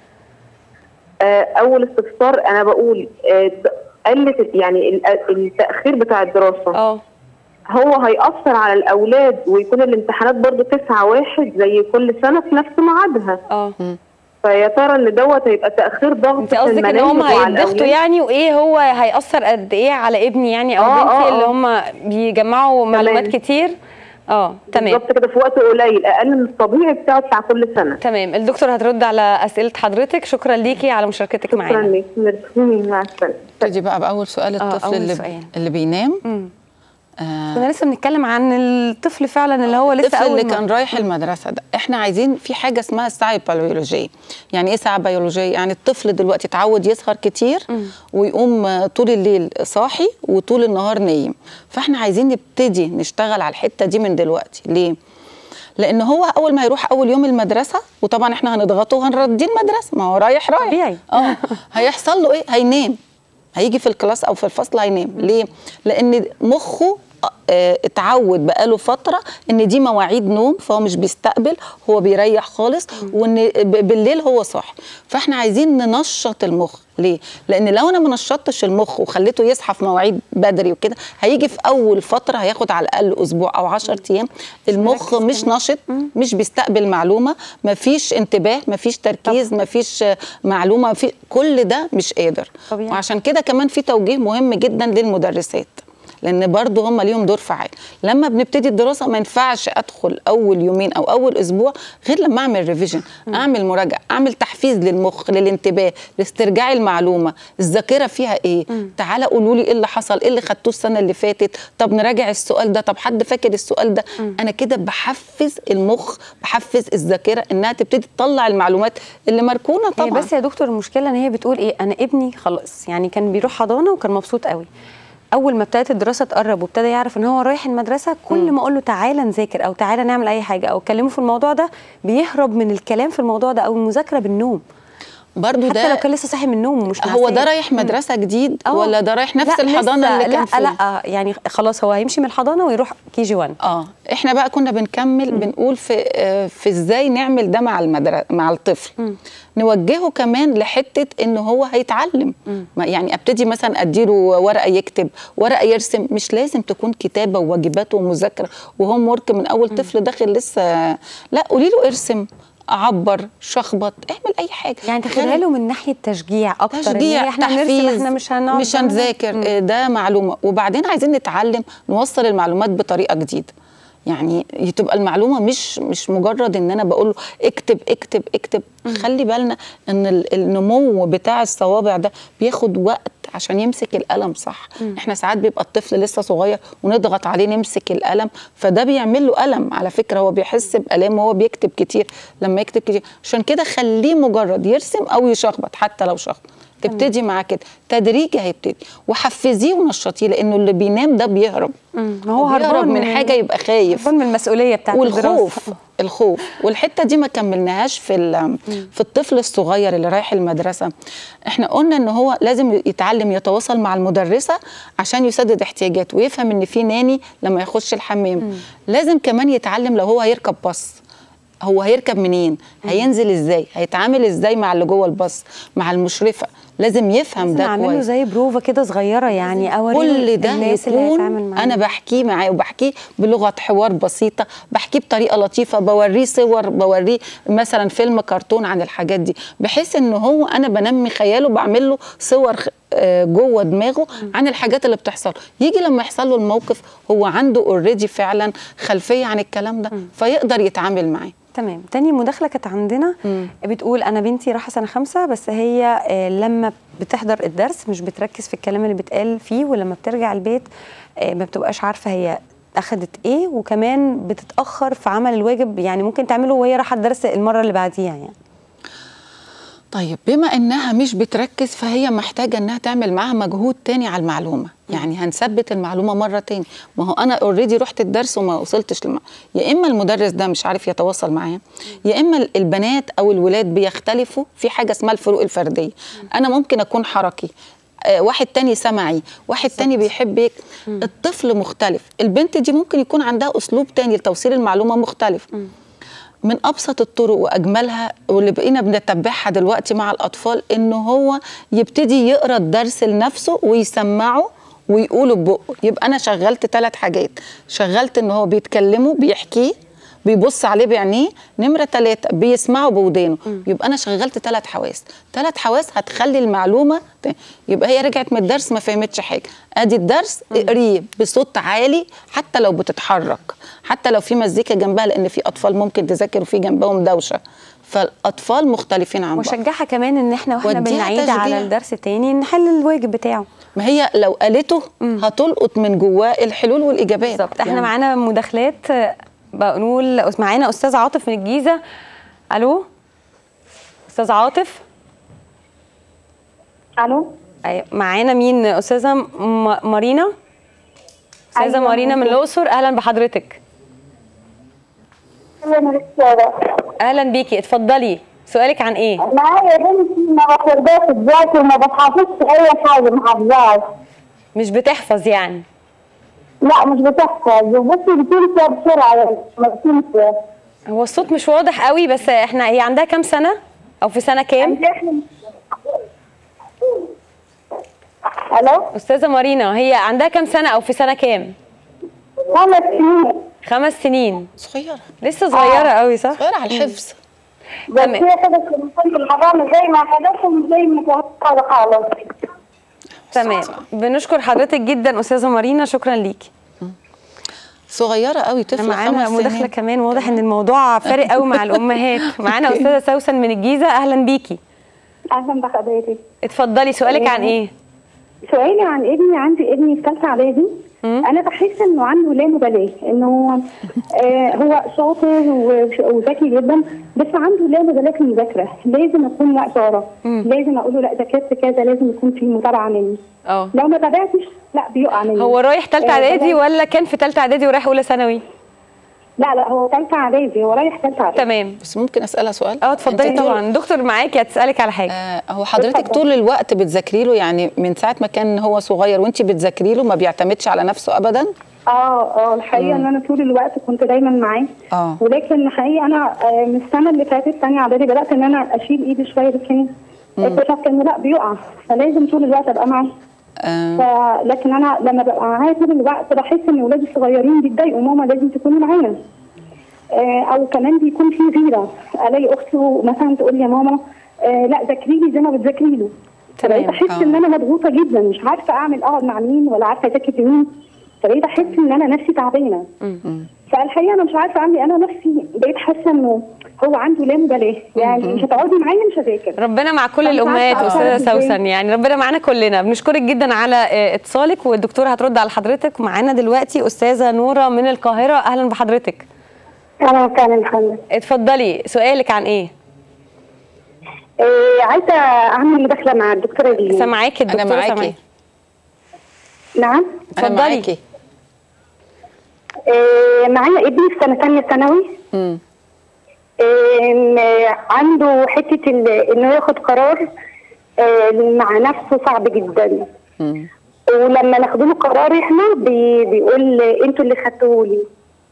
Speaker 5: آه، اول استفسار انا بقول آه، د- قلت يعني ال- التاخير بتاع الدراسه
Speaker 1: اه
Speaker 5: هو هيأثر على الاولاد ويكون الامتحانات برضو تسعة واحد زي كل سنه في نفس ميعادها
Speaker 1: اه
Speaker 5: فيا ترى ان دوت هيبقى تاخير ضغط
Speaker 1: انت
Speaker 5: في
Speaker 1: قصدك ان
Speaker 5: المناهج
Speaker 1: هم
Speaker 5: وعلى
Speaker 1: هيتضغطوا
Speaker 5: الأولاد؟
Speaker 1: يعني وايه هو هيأثر قد ايه على ابني يعني او
Speaker 5: آه،
Speaker 1: بنتي
Speaker 5: آه،
Speaker 1: اللي
Speaker 5: آه.
Speaker 1: هم بيجمعوا معلومات كتير اه تمام
Speaker 5: بالظبط كده في وقت قليل اقل من الطبيعي بتاعه بتاع كل سنه
Speaker 1: تمام الدكتور هترد على اسئله حضرتك شكرا ليكي على مشاركتك
Speaker 5: شكرا
Speaker 1: معانا
Speaker 5: لك ميرسي مع السلامه
Speaker 2: ابتدي بقى باول سؤال
Speaker 1: آه،
Speaker 2: الطفل
Speaker 1: أول
Speaker 2: اللي
Speaker 1: سؤال.
Speaker 2: اللي بينام
Speaker 1: مم.
Speaker 2: آه
Speaker 1: كنا لسه بنتكلم عن الطفل فعلا اللي هو لسه
Speaker 2: الطفل
Speaker 1: اول
Speaker 2: اللي
Speaker 1: ما-
Speaker 2: كان رايح المدرسه ده احنا عايزين في حاجه اسمها الساعه البيولوجيه يعني ايه ساعه بيولوجيه يعني الطفل دلوقتي اتعود يسهر كتير ويقوم آه، طول الليل صاحي وطول النهار نايم فاحنا عايزين نبتدي نشتغل على الحته دي من دلوقتي ليه لان هو اول ما يروح اول يوم المدرسه وطبعا احنا هنضغطه وهنرديه المدرسه ما هو رايح رايح
Speaker 1: طبيعي.
Speaker 2: اه هيحصل له ايه هينام هيجي في الكلاس او في الفصل هينام ليه لان مخه آه، اتعود بقاله فتره ان دي مواعيد نوم فهو مش بيستقبل هو بيريح خالص وان ب- بالليل هو صاحي فاحنا عايزين ننشط المخ ليه لان لو انا ما نشطتش المخ وخليته يصحى في مواعيد بدري وكده هيجي في اول فتره هياخد على الاقل اسبوع او 10 ايام المخ
Speaker 1: مركز
Speaker 2: مش
Speaker 1: كمان.
Speaker 2: نشط مش بيستقبل معلومه مفيش انتباه مفيش تركيز مفيش آه، معلومه في كل ده مش قادر
Speaker 1: طبيعي.
Speaker 2: وعشان كده كمان في توجيه مهم جدا للمدرسات لان برضو هم ليهم دور فعال لما بنبتدي الدراسه ما ينفعش ادخل اول يومين او اول اسبوع غير لما اعمل ريفيجن اعمل مراجعه اعمل تحفيز للمخ للانتباه لاسترجاع المعلومه الذاكره فيها ايه تعالى قولوا لي ايه اللي حصل ايه اللي خدتوه السنه اللي فاتت طب نراجع السؤال ده طب حد فاكر السؤال ده انا كده بحفز المخ بحفز الذاكره انها تبتدي تطلع المعلومات اللي مركونه
Speaker 1: هي
Speaker 2: طبعا
Speaker 1: بس يا دكتور المشكله ان هي بتقول ايه انا ابني خلاص يعني كان بيروح حضانه وكان مبسوط قوي اول ما ابتدت الدراسه تقرب وابتدى يعرف ان هو رايح المدرسه كل ما اقول له تعالى نذاكر او تعالى نعمل اي حاجه او اتكلمه في الموضوع ده بيهرب من الكلام في الموضوع ده او المذاكره بالنوم
Speaker 2: برضو
Speaker 1: حتى
Speaker 2: ده
Speaker 1: لو كان لسه صاحي من النوم ومش
Speaker 2: هو ده
Speaker 1: نعسان.
Speaker 2: رايح مدرسه جديد
Speaker 1: آه.
Speaker 2: ولا ده رايح نفس
Speaker 1: لا،
Speaker 2: الحضانه
Speaker 1: لسه-
Speaker 2: اللي كان
Speaker 1: لا
Speaker 2: فيها
Speaker 1: لا يعني خلاص هو هيمشي من الحضانه ويروح كي جي 1
Speaker 2: اه احنا بقى كنا بنكمل بنقول في آه، في ازاي نعمل ده مع المدرسه مع الطفل نوجهه كمان لحته ان هو هيتعلم ما- يعني ابتدي مثلا اديله ورقه يكتب ورقه يرسم مش لازم تكون كتابه وواجبات ومذاكره وهوم ورك من اول طفل داخل لسه لا قولي له ارسم عبر شخبط اعمل اي حاجه
Speaker 1: يعني تاخدها له من ناحيه تشجيع اكتر إن
Speaker 2: تشجيع
Speaker 1: هي احنا نرسم
Speaker 2: تحفيز
Speaker 1: احنا مش هنقعد
Speaker 2: مش هنذاكر آه، ده معلومه وبعدين عايزين نتعلم نوصل المعلومات بطريقه جديده يعني تبقى المعلومه مش مش مجرد ان انا بقول له اكتب اكتب اكتب خلي بالنا ان ال- النمو بتاع الصوابع ده بياخد وقت عشان يمسك القلم صح احنا ساعات بيبقى الطفل لسه صغير ونضغط عليه نمسك القلم فده بيعمل له الم على فكره هو بيحس بالام وهو بيكتب كتير لما يكتب كتير عشان كده خليه مجرد يرسم او يشخبط حتى لو شخبط ابتدي معاه كده تدريجي هيبتدي وحفزيه ونشطيه لانه اللي بينام ده بيهرب
Speaker 1: مم. ما هو
Speaker 2: بيهرب
Speaker 1: هربان
Speaker 2: من حاجه يبقى خايف
Speaker 1: هربان من المسؤوليه بتاعت
Speaker 2: والخوف
Speaker 1: الدراسة.
Speaker 2: الخوف والحته دي ما كملناهاش في ال- في الطفل الصغير اللي رايح المدرسه احنا قلنا ان هو لازم يتعلم يتواصل مع المدرسه عشان يسدد احتياجاته ويفهم ان في ناني لما يخش الحمام لازم كمان يتعلم لو هو هيركب باص هو هيركب منين هينزل ازاي هيتعامل ازاي مع اللي جوه الباص مع المشرفه لازم يفهم
Speaker 1: لازم
Speaker 2: ده
Speaker 1: اعمل له
Speaker 2: كويس
Speaker 1: زي بروفه كده صغيره يعني اوري
Speaker 2: كل ده
Speaker 1: الناس اللي هيتعامل
Speaker 2: يكون
Speaker 1: معاه
Speaker 2: انا بحكيه معاه وبحكيه بلغه حوار بسيطه بحكيه بطريقه لطيفه بوريه صور بوريه مثلا فيلم كرتون عن الحاجات دي بحيث ان هو انا بنمي خياله بعمل له صور خ- آه، جوه دماغه عن الحاجات اللي بتحصل يجي لما يحصل له الموقف هو عنده اوريدي فعلا خلفيه عن الكلام ده فيقدر يتعامل معاه
Speaker 1: تمام تاني مداخله كانت عندنا بتقول انا بنتي رايحه سنه خمسة بس هي آه، لما بتحضر الدرس مش بتركز في الكلام اللي بيتقال فيه ولما بترجع البيت آه، ما بتبقاش عارفه هي اخدت ايه وكمان بتتاخر في عمل الواجب يعني ممكن تعمله وهي رايحه الدرس المره اللي بعديها يعني
Speaker 2: طيب بما انها مش بتركز فهي محتاجه انها تعمل معاها مجهود تاني على المعلومه يعني هنثبت المعلومه مره تاني ما هو انا اوريدي رحت الدرس وما وصلتش لما يا اما المدرس ده مش عارف يتواصل معايا يا اما البنات او الولاد بيختلفوا في حاجه اسمها الفروق الفرديه انا ممكن اكون حركي آه، واحد تاني سمعي واحد تاني بيحب يك... الطفل مختلف البنت دي ممكن يكون عندها اسلوب تاني لتوصيل المعلومه مختلف من ابسط الطرق واجملها واللي بقينا بنتبعها دلوقتي مع الاطفال ان هو يبتدي يقرا الدرس لنفسه ويسمعه ويقوله ببقه يبقى انا شغلت ثلاث حاجات شغلت ان هو بيتكلمه بيحكيه بيبص عليه بعينيه نمره ثلاثة بيسمعه بودانه يبقى انا شغلت ثلاث حواس ثلاث حواس هتخلي المعلومه ت- يبقى هي رجعت من الدرس ما فهمتش حاجه ادي الدرس اقريه بصوت عالي حتى لو بتتحرك حتى لو في مزيكا جنبها لان في اطفال ممكن تذاكر وفي جنبهم دوشه فالاطفال مختلفين عن بعض
Speaker 1: وشجعها كمان ان احنا واحنا
Speaker 2: وديها
Speaker 1: بنعيد
Speaker 2: تشجيع.
Speaker 1: على الدرس تاني نحل الواجب بتاعه
Speaker 2: ما هي لو قالته هتلقط من جواه الحلول والاجابات
Speaker 1: بالظبط احنا
Speaker 2: يعني
Speaker 1: معانا مداخلات آه، بنقول معانا استاذ عاطف من الجيزه الو استاذ عاطف
Speaker 3: الو
Speaker 1: أيوة، معانا مين استاذه م- مارينا استاذه
Speaker 3: أيوة،
Speaker 1: مارينا من
Speaker 3: ممكن.
Speaker 1: الاقصر اهلا بحضرتك
Speaker 3: انا دكتوره
Speaker 1: اهلا بيكي اتفضلي سؤالك عن ايه
Speaker 3: معايا بنتي ما بترضاش تذاكر وما بتحافظش اي حاجه ما حافظاش
Speaker 1: مش بتحفظ يعني
Speaker 3: لا مش بتحفظ بصي بتنسى بسرعه يعني ما بتنسى
Speaker 1: هو الصوت مش واضح قوي بس احنا هي عندها كام سنه او في سنه كام
Speaker 3: الو
Speaker 1: استاذه مارينا هي عندها كام سنه او في سنه كام
Speaker 3: خمس سنين
Speaker 1: خمس سنين
Speaker 2: صغيره
Speaker 1: لسه صغيره قوي صح
Speaker 2: صغيره على الحفظ
Speaker 3: بس
Speaker 1: تمام.
Speaker 3: هي كده في مكان الحضانه زي ما حدثهم زي ما كانت خالص
Speaker 1: تمام بنشكر حضرتك جدا استاذه مارينا شكرا ليكي
Speaker 2: صغيره قوي طفله
Speaker 1: معانا
Speaker 2: خمس
Speaker 1: مداخله
Speaker 2: سنين
Speaker 1: كمان واضح ان الموضوع فارق قوي مع الامهات معانا استاذه سوسن من الجيزه اهلا بيكي
Speaker 6: اهلا بحضرتك
Speaker 1: اتفضلي سؤالك عن ايه
Speaker 6: سؤالي عن ابني عندي ابني في ثالثه اعدادي انا بحس انه عنده لا مبالاه انه آه هو شاطر وش- وذكي جدا بس عنده لا مبالاه في المذاكره لازم اكون واقفه وراه لازم اقول له لا ذاكرت كذا لازم يكون في متابعه مني
Speaker 1: اه
Speaker 6: لو ما تابعتش لا بيقع مني
Speaker 1: هو رايح ثالثه
Speaker 6: آه،
Speaker 1: اعدادي
Speaker 6: بدأ-
Speaker 1: ولا كان في ثالثه اعدادي ورايح اولى ثانوي
Speaker 6: لا لا هو ثالثه اعدادي هو رايح ثالثه اعدادي
Speaker 1: تمام
Speaker 2: بس ممكن اسالها سؤال
Speaker 1: اه اتفضلي
Speaker 2: أنت-
Speaker 1: طبعا دكتور معاكي هتسالك على حاجه
Speaker 2: آه هو حضرتك طول الوقت بتذاكري له يعني من ساعه ما كان هو صغير وانت بتذاكري له ما بيعتمدش على نفسه ابدا
Speaker 6: اه اه الحقيقه ان انا طول الوقت كنت دايما معاه
Speaker 2: اه.
Speaker 6: ولكن الحقيقه انا آه، من السنه اللي فاتت ثانيه اعدادي بدات ان انا اشيل ايدي شويه لكن اكتشفت انه لا بيقع فلازم طول الوقت ابقى معاه
Speaker 2: آه
Speaker 6: ف... لكن انا لما ببقى معاه طول الوقت بحس ان ولادي الصغيرين بيتضايقوا ماما لازم تكوني معانا آه، او كمان بيكون في غيره الاقي اخته مثلا تقول لي يا ماما آه، لا ذاكري لي زي ما بتذاكري له
Speaker 1: تمام.
Speaker 6: فبقيت احس
Speaker 2: آه.
Speaker 6: ان انا مضغوطه جدا مش عارفه اعمل اقعد مع مين ولا عارفه اذاكر لمين فبقيت احس ان انا نفسي تعبانه فالحقيقه انا مش عارفه اعمل إيه. انا نفسي بقيت حاسه انه هو عنده لا مبالاه يعني مش هتقعدي معايا مش هذاكر
Speaker 1: ربنا مع كل
Speaker 6: أنا مش
Speaker 1: الامهات
Speaker 6: عارفة
Speaker 1: استاذه
Speaker 6: أعرف إزاي.
Speaker 1: سوسن يعني ربنا معانا كلنا بنشكرك جدا على آه، اتصالك والدكتوره هترد على حضرتك ومعانا دلوقتي استاذه نوره من القاهره اهلا بحضرتك
Speaker 3: انا كان الحمد
Speaker 1: اتفضلي سؤالك عن ايه
Speaker 3: إيه عايزه اعمل مداخله مع الدكتوره دي
Speaker 1: سامعاكي
Speaker 2: انا
Speaker 1: الدكتوره
Speaker 2: معاكي
Speaker 1: سامعاكي
Speaker 3: نعم
Speaker 2: انا
Speaker 1: اتفضلي.
Speaker 2: معاكي
Speaker 3: إيه معايا ابني في سنه ثانيه ثانوي
Speaker 2: مم.
Speaker 3: إن عنده حته ال- انه ياخد قرار آه، مع نفسه صعب جدا
Speaker 2: مم.
Speaker 3: ولما ناخد له قرار احنا بي بيقول انتوا اللي خدتوه لي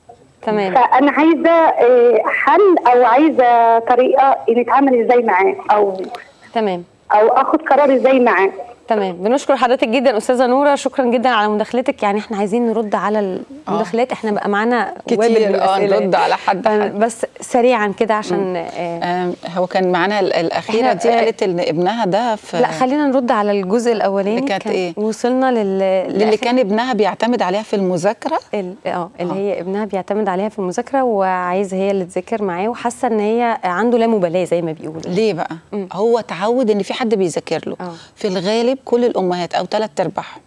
Speaker 1: تمام
Speaker 3: فانا عايزه آه، حل او عايزه طريقه نتعامل ازاي معاه او
Speaker 1: تمام
Speaker 3: او اخد قرار ازاي معاه
Speaker 1: تمام بنشكر حضرتك جدا استاذه نوره شكرا جدا على مداخلتك يعني احنا عايزين نرد على المداخلات احنا بقى معانا
Speaker 2: كتير،
Speaker 1: وابل من
Speaker 2: اه،
Speaker 1: الأسئلة.
Speaker 2: نرد على حد حد.
Speaker 1: بس سريعا كده عشان آه
Speaker 2: آم، هو كان معانا ال- الاخيره
Speaker 1: إحنا-
Speaker 2: دي قالت ان ابنها ده في
Speaker 1: لا خلينا نرد على الجزء الاولاني
Speaker 2: اللي كانت
Speaker 1: كان
Speaker 2: إيه؟
Speaker 1: وصلنا لل
Speaker 2: اللي كان ابنها بيعتمد عليها في المذاكره
Speaker 1: ال- اه اللي هي ابنها بيعتمد عليها في المذاكره وعايز هي اللي تذاكر معاه وحاسه ان هي عنده لا مبالاه زي ما بيقولوا
Speaker 2: ليه بقى هو تعود ان في حد بيذاكر له
Speaker 1: اه.
Speaker 2: في الغالب كل الامهات او ثلاث ارباعهم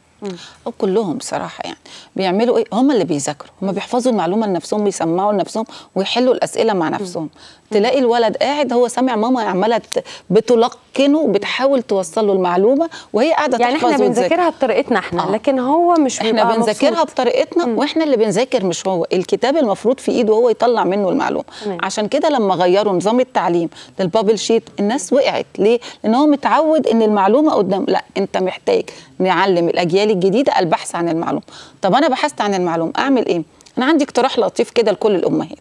Speaker 2: او كلهم بصراحه يعني بيعملوا ايه هم اللي بيذاكروا هم بيحفظوا المعلومه لنفسهم بيسمعوا لنفسهم ويحلوا الاسئله مع نفسهم تلاقي الولد قاعد هو سامع ماما عماله ت- بتلقنه بتحاول توصل له المعلومه وهي قاعده
Speaker 1: يعني
Speaker 2: تحفظ
Speaker 1: احنا
Speaker 2: وتذاكر.
Speaker 1: بنذاكرها بطريقتنا احنا
Speaker 2: اه.
Speaker 1: لكن هو مش
Speaker 2: احنا
Speaker 1: بيبقى
Speaker 2: بنذاكرها
Speaker 1: مبسوط.
Speaker 2: بطريقتنا واحنا اللي بنذاكر مش هو الكتاب المفروض في ايده هو يطلع منه المعلومه
Speaker 1: تمام.
Speaker 2: عشان كده لما غيروا نظام التعليم للبابل شيت الناس وقعت ليه لان هو متعود ان المعلومه قدام لا انت محتاج نعلم الاجيال الجديده البحث عن المعلومه طب انا بحثت عن المعلومه اعمل ايه انا عندي اقتراح لطيف كده لكل الامهات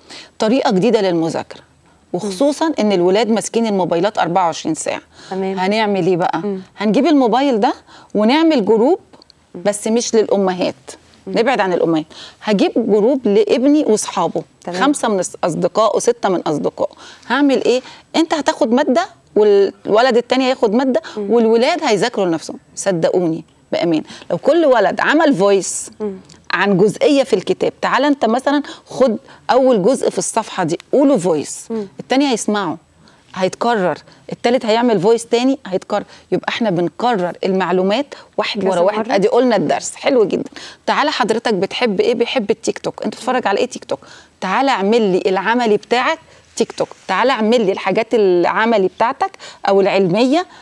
Speaker 2: طريقه جديده للمذاكره وخصوصا ان الولاد ماسكين الموبايلات 24 ساعه
Speaker 1: تمام.
Speaker 2: هنعمل ايه بقى هنجيب الموبايل ده ونعمل جروب بس مش للامهات نبعد عن الامهات هجيب جروب لابني واصحابه
Speaker 1: تمام.
Speaker 2: خمسه من اصدقائه سته من اصدقائه هعمل ايه انت هتاخد ماده والولد التاني هياخد ماده والولاد هيذاكروا لنفسهم صدقوني بامان لو كل ولد عمل فويس عن جزئيه في الكتاب تعال انت مثلا خد اول جزء في الصفحه دي قوله فويس التاني هيسمعه هيتكرر التالت هيعمل فويس تاني هيتكرر يبقى احنا بنكرر المعلومات واحد
Speaker 1: كذا
Speaker 2: ورا واحد
Speaker 1: مرة.
Speaker 2: ادي قلنا الدرس حلو جدا تعالى حضرتك بتحب ايه بيحب التيك توك انت بتتفرج على ايه تيك توك تعالى اعمل لي العملي بتاعك تيك توك تعالى اعمل لي الحاجات العملي بتاعتك او العلميه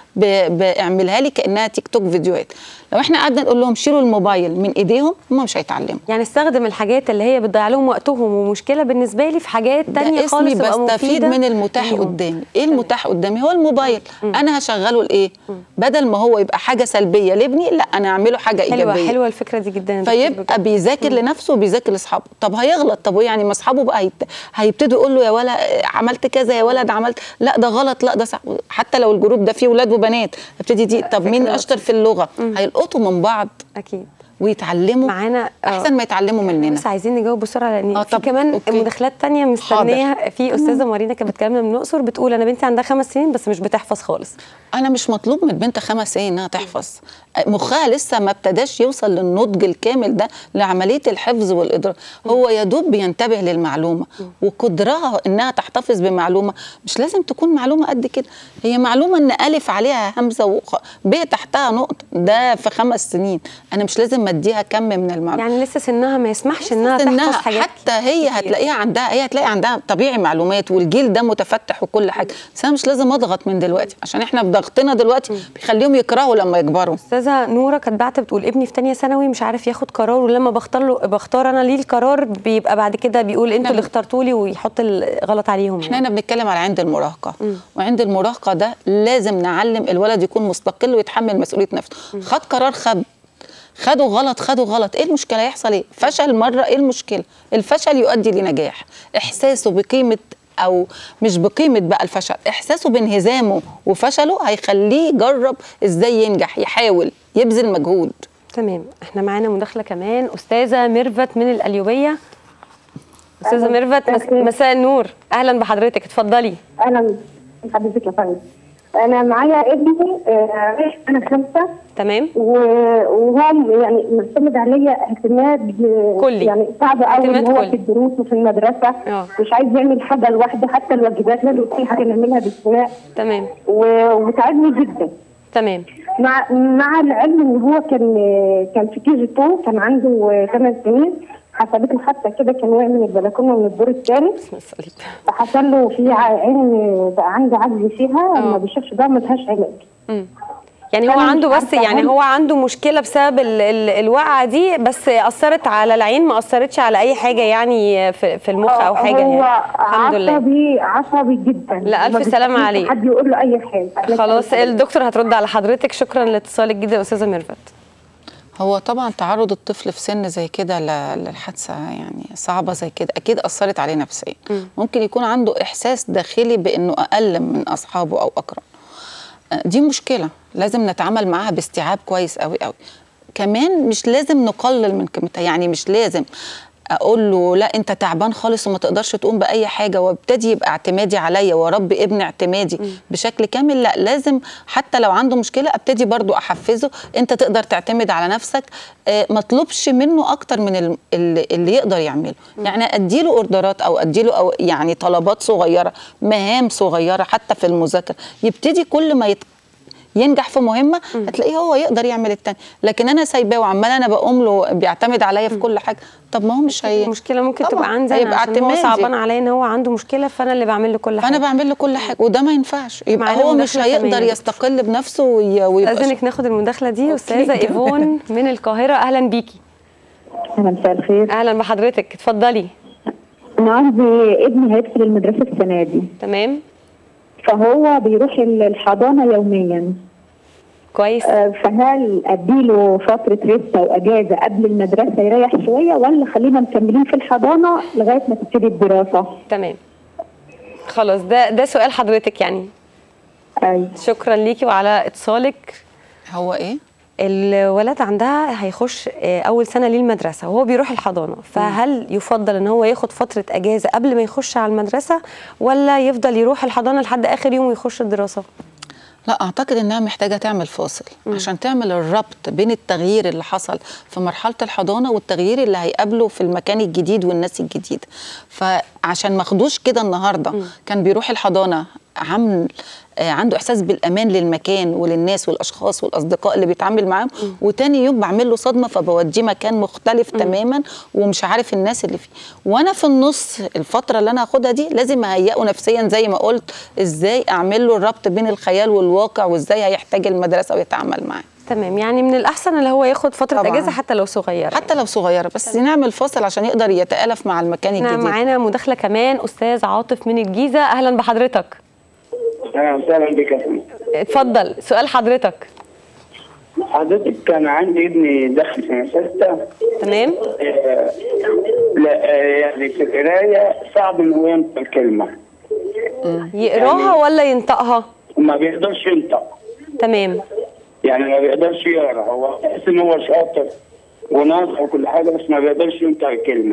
Speaker 2: ب- باعملها لي كانها تيك توك فيديوهات لو احنا قعدنا نقول لهم شيلوا الموبايل من ايديهم هم مش هيتعلموا
Speaker 1: يعني استخدم الحاجات اللي هي بتضيع لهم وقتهم ومشكله بالنسبه لي في حاجات تانية
Speaker 2: ده
Speaker 1: خالص
Speaker 2: اسمي
Speaker 1: تبقى
Speaker 2: بستفيد
Speaker 1: مفيدة
Speaker 2: من المتاح
Speaker 1: ليهم.
Speaker 2: قدامي ايه المتاح قدامي هو الموبايل انا هشغله لايه بدل ما هو يبقى حاجه سلبيه لابني لا انا اعمله حاجه
Speaker 1: حلوه
Speaker 2: ايجابيه
Speaker 1: حلوه الفكره دي جدا يا دكتور بجد.
Speaker 2: فيبقى بيذاكر لنفسه وبيذاكر لاصحابه طب هيغلط طب يعني ما اصحابه بقى هيت... هيبتدوا يقول له يا ولد عملت كذا يا ولد عملت لا ده غلط لا ده صح حتى لو الجروب ده فيه ولاد وبنات ابتدي دي طب مين
Speaker 1: فكرة
Speaker 2: اشطر في اللغه هيلقطوا من بعض
Speaker 1: اكيد
Speaker 2: ويتعلموا
Speaker 1: معانا آه.
Speaker 2: احسن ما يتعلموا مننا
Speaker 1: بس عايزين نجاوب بسرعه لان
Speaker 2: آه،
Speaker 1: في
Speaker 2: طب،
Speaker 1: كمان
Speaker 2: أوكي.
Speaker 1: مداخلات تانية مستنيه في استاذه مارينا كانت بتكلمنا من الاقصر بتقول انا بنتي عندها خمس سنين بس مش بتحفظ خالص
Speaker 2: انا مش مطلوب من البنت خمس سنين انها تحفظ مخها لسه ما ابتداش يوصل للنضج الكامل ده لعمليه الحفظ والادراك هو يا دوب بينتبه للمعلومه وقدرها انها تحتفظ بمعلومه مش لازم تكون معلومه قد كده هي معلومه ان الف عليها همزه وخ... ب تحتها نقطه ده في خمس سنين انا مش لازم اديها كم من المعلومه
Speaker 1: يعني لسه سنها ما يسمحش انها
Speaker 2: إنها
Speaker 1: تحفظ حاجات
Speaker 2: حتى هي
Speaker 1: كتير.
Speaker 2: هتلاقيها عندها هي هتلاقي عندها طبيعي معلومات والجيل ده متفتح وكل حاجه بس انا مش لازم اضغط من دلوقتي عشان احنا بضغطنا دلوقتي بيخليهم يكرهوا لما يكبروا
Speaker 1: استاذه نوره كانت بعت بتقول ابني في تانية ثانوي مش عارف ياخد قرار ولما بختار له بختار انا ليه القرار بيبقى بعد كده بيقول انتوا اللي اخترتوا لي ويحط الغلط عليهم
Speaker 2: احنا هنا بنتكلم على عند المراهقه وعند المراهقه ده لازم نعلم الولد يكون مستقل ويتحمل مسؤوليه نفسه خد قرار خد خدوا غلط خدوا غلط ايه المشكله يحصل ايه فشل مره ايه المشكله الفشل يؤدي لنجاح احساسه بقيمه او مش بقيمه بقى الفشل احساسه بانهزامه وفشله هيخليه يجرب ازاي ينجح يحاول يبذل مجهود
Speaker 1: تمام احنا معانا مداخله كمان استاذه ميرفت من القليوبيه استاذه ميرفت مس... مساء النور اهلا بحضرتك اتفضلي
Speaker 6: اهلا حضرتك يا فندم انا معايا ابني آه، رايح سنه خمسه
Speaker 1: تمام
Speaker 6: و- وهو يعني معتمد عليا اعتماد آه،
Speaker 1: كلي.
Speaker 6: يعني صعب قوي
Speaker 1: اعتماد
Speaker 6: ان هو
Speaker 1: كلي.
Speaker 6: في الدروس وفي المدرسه
Speaker 1: اه.
Speaker 6: مش عايز يعمل حاجه لوحده حتى الواجبات لازم كل حاجه نعملها بالثناء
Speaker 1: تمام
Speaker 6: و- وتعبني جدا
Speaker 1: تمام
Speaker 6: مع مع العلم ان هو كان كان في كي جي 2 كان عنده 8 سنين حسبت له حتى كده كان واقع من البلكونه من الدور الثالث
Speaker 1: بسم الصليب
Speaker 6: فحصل له في عين بقى عنده عجز فيها
Speaker 1: اه.
Speaker 6: ما بيشوفش بقى ما لهاش علاج
Speaker 1: مم. يعني هو
Speaker 6: أنا مش
Speaker 1: عنده بس
Speaker 6: عارفة
Speaker 1: يعني
Speaker 6: هل-
Speaker 1: هو عنده مشكله بسبب ال ال الوقعه دي بس اثرت على العين ما اثرتش على اي حاجه يعني في, في المخ او حاجه
Speaker 6: هو
Speaker 1: يعني الحمد لله
Speaker 6: عصبي عصبي جدا
Speaker 1: لا، ألف
Speaker 6: ما
Speaker 1: سلامة
Speaker 6: بيستحملش
Speaker 1: عليه.
Speaker 6: حد يقول له اي حاجه
Speaker 1: خلاص الدكتور هترد على حضرتك شكرا لاتصالك جدا يا استاذه ميرفت
Speaker 2: هو طبعا تعرض الطفل في سن زي كده ل- للحادثه يعني صعبه زي كده اكيد اثرت عليه نفسيا ممكن يكون عنده احساس داخلي بانه اقل من اصحابه او اقرانه آه، دي مشكله لازم نتعامل معاها باستيعاب كويس قوي قوي كمان مش لازم نقلل من قيمتها يعني مش لازم اقول له لا انت تعبان خالص وما تقدرش تقوم باي حاجه وابتدي يبقى اعتمادي عليا واربي ابن اعتمادي بشكل كامل لا لازم حتى لو عنده مشكله ابتدي برضو احفزه انت تقدر تعتمد على نفسك آه، ما اطلبش منه اكتر من ال- اللي اللي يقدر يعمله يعني اديله اوردرات او اديله أو يعني طلبات صغيره مهام صغيره حتى في المذاكره يبتدي كل ما يت ينجح في مهمه هتلاقيه هو يقدر يعمل التاني لكن انا سايباه وعمال انا بقوم له بيعتمد عليا في كل حاجه طب ما هو مش هي
Speaker 1: المشكله ممكن
Speaker 2: طبعاً،
Speaker 1: تبقى عندي انا
Speaker 2: هيبقى
Speaker 1: عشان هو
Speaker 2: اعتمادي.
Speaker 1: صعبان عليا ان هو عنده مشكله فانا اللي بعمل له كل حاجه
Speaker 2: فانا بعمل له كل حاجه وده ما ينفعش يبقى
Speaker 1: معانا
Speaker 2: هو مش
Speaker 1: مداخلة كمان
Speaker 2: هيقدر
Speaker 1: يا دكتور.
Speaker 2: يستقل بنفسه وي- ويبقى
Speaker 1: استاذنك ناخد المداخله دي
Speaker 2: أوكي.
Speaker 1: استاذه ايفون من القاهره اهلا بيكي
Speaker 7: اهلا مساء الخير
Speaker 1: اهلا بحضرتك اتفضلي
Speaker 7: انا عندي ابني هيدخل المدرسه السنه دي
Speaker 1: تمام
Speaker 7: فهو بيروح ال- الحضانه يوميا
Speaker 1: كويس
Speaker 7: آه، فهل اديله فتره ريسه واجازه قبل المدرسه يريح شويه ولا خلينا مكملين في الحضانه لغايه ما تبتدي الدراسه؟
Speaker 1: تمام خلاص ده ده سؤال حضرتك يعني
Speaker 7: ايوه
Speaker 1: شكرا ليكي وعلى اتصالك
Speaker 2: هو ايه
Speaker 1: الولد عندها هيخش آه، اول سنه ليه المدرسه وهو بيروح الحضانه فهل يفضل ان هو ياخد فتره اجازه قبل ما يخش على المدرسه ولا يفضل يروح الحضانه لحد اخر يوم ويخش الدراسه
Speaker 2: لا اعتقد انها محتاجه تعمل فاصل عشان تعمل الربط بين التغيير اللي حصل في مرحله الحضانه والتغيير اللي هيقابله في المكان الجديد والناس الجديده فعشان ما خدوش كده النهارده كان بيروح الحضانه عامل آه، عنده احساس بالامان للمكان وللناس والاشخاص والاصدقاء اللي بيتعامل معاهم وتاني يوم بعمل له صدمه فبوديه مكان مختلف تماما ومش عارف الناس اللي فيه وانا في النص الفتره اللي انا هاخدها دي لازم اهيئه نفسيا زي ما قلت ازاي اعمل له الربط بين الخيال والواقع وازاي هيحتاج المدرسه ويتعامل معاه
Speaker 1: تمام يعني من الاحسن اللي هو ياخد فتره
Speaker 2: طبعاً.
Speaker 1: اجازه حتى لو صغيره
Speaker 2: حتى لو صغيره بس نعمل فاصل عشان يقدر يتالف مع المكان
Speaker 1: احنا
Speaker 2: الجديد
Speaker 1: معانا مداخله كمان استاذ عاطف من الجيزه اهلا بحضرتك
Speaker 8: اهلا وسهلا بك يا فندم.
Speaker 1: اتفضل سؤال حضرتك
Speaker 8: حضرتك كان عندي ابني دخل سنه سته
Speaker 1: تمام
Speaker 8: آه، لا آه، يعني في القرايه صعب ان هو ينطق الكلمه
Speaker 1: يقراها ولا ينطقها
Speaker 8: وما بيقدرش ينطق
Speaker 1: تمام
Speaker 8: يعني ما بيقدرش يقرا هو تحس ان هو شاطر وناصح وكل حاجه بس ما بيقدرش ينطق الكلمه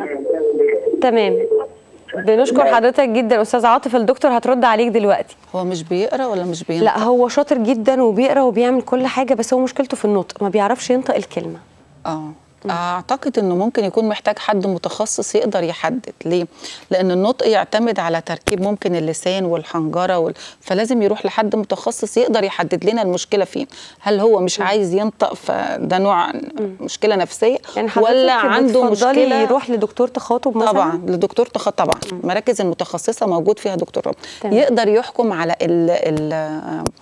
Speaker 1: تمام بنشكر حضرتك جدا استاذ عاطف الدكتور هترد عليك دلوقتي
Speaker 2: هو مش بيقرا ولا مش بينطق
Speaker 1: لا هو شاطر جدا وبيقرا وبيعمل كل حاجه بس هو مشكلته في النطق ما بيعرفش ينطق الكلمه
Speaker 2: اه اعتقد انه ممكن يكون محتاج حد متخصص يقدر يحدد ليه لان النطق يعتمد على تركيب ممكن اللسان والحنجره وال... فلازم يروح لحد متخصص يقدر يحدد لنا المشكله فين هل هو مش عايز ينطق فده نوع مشكله نفسيه
Speaker 1: يعني حضرتك
Speaker 2: ولا عنده
Speaker 1: بتفضلي
Speaker 2: مشكله
Speaker 1: يروح لدكتور تخاطب مثلا
Speaker 2: طبعا لدكتور تخ طبعا المراكز المتخصصه موجود فيها دكتور رب
Speaker 1: تمام.
Speaker 2: يقدر يحكم على ال ال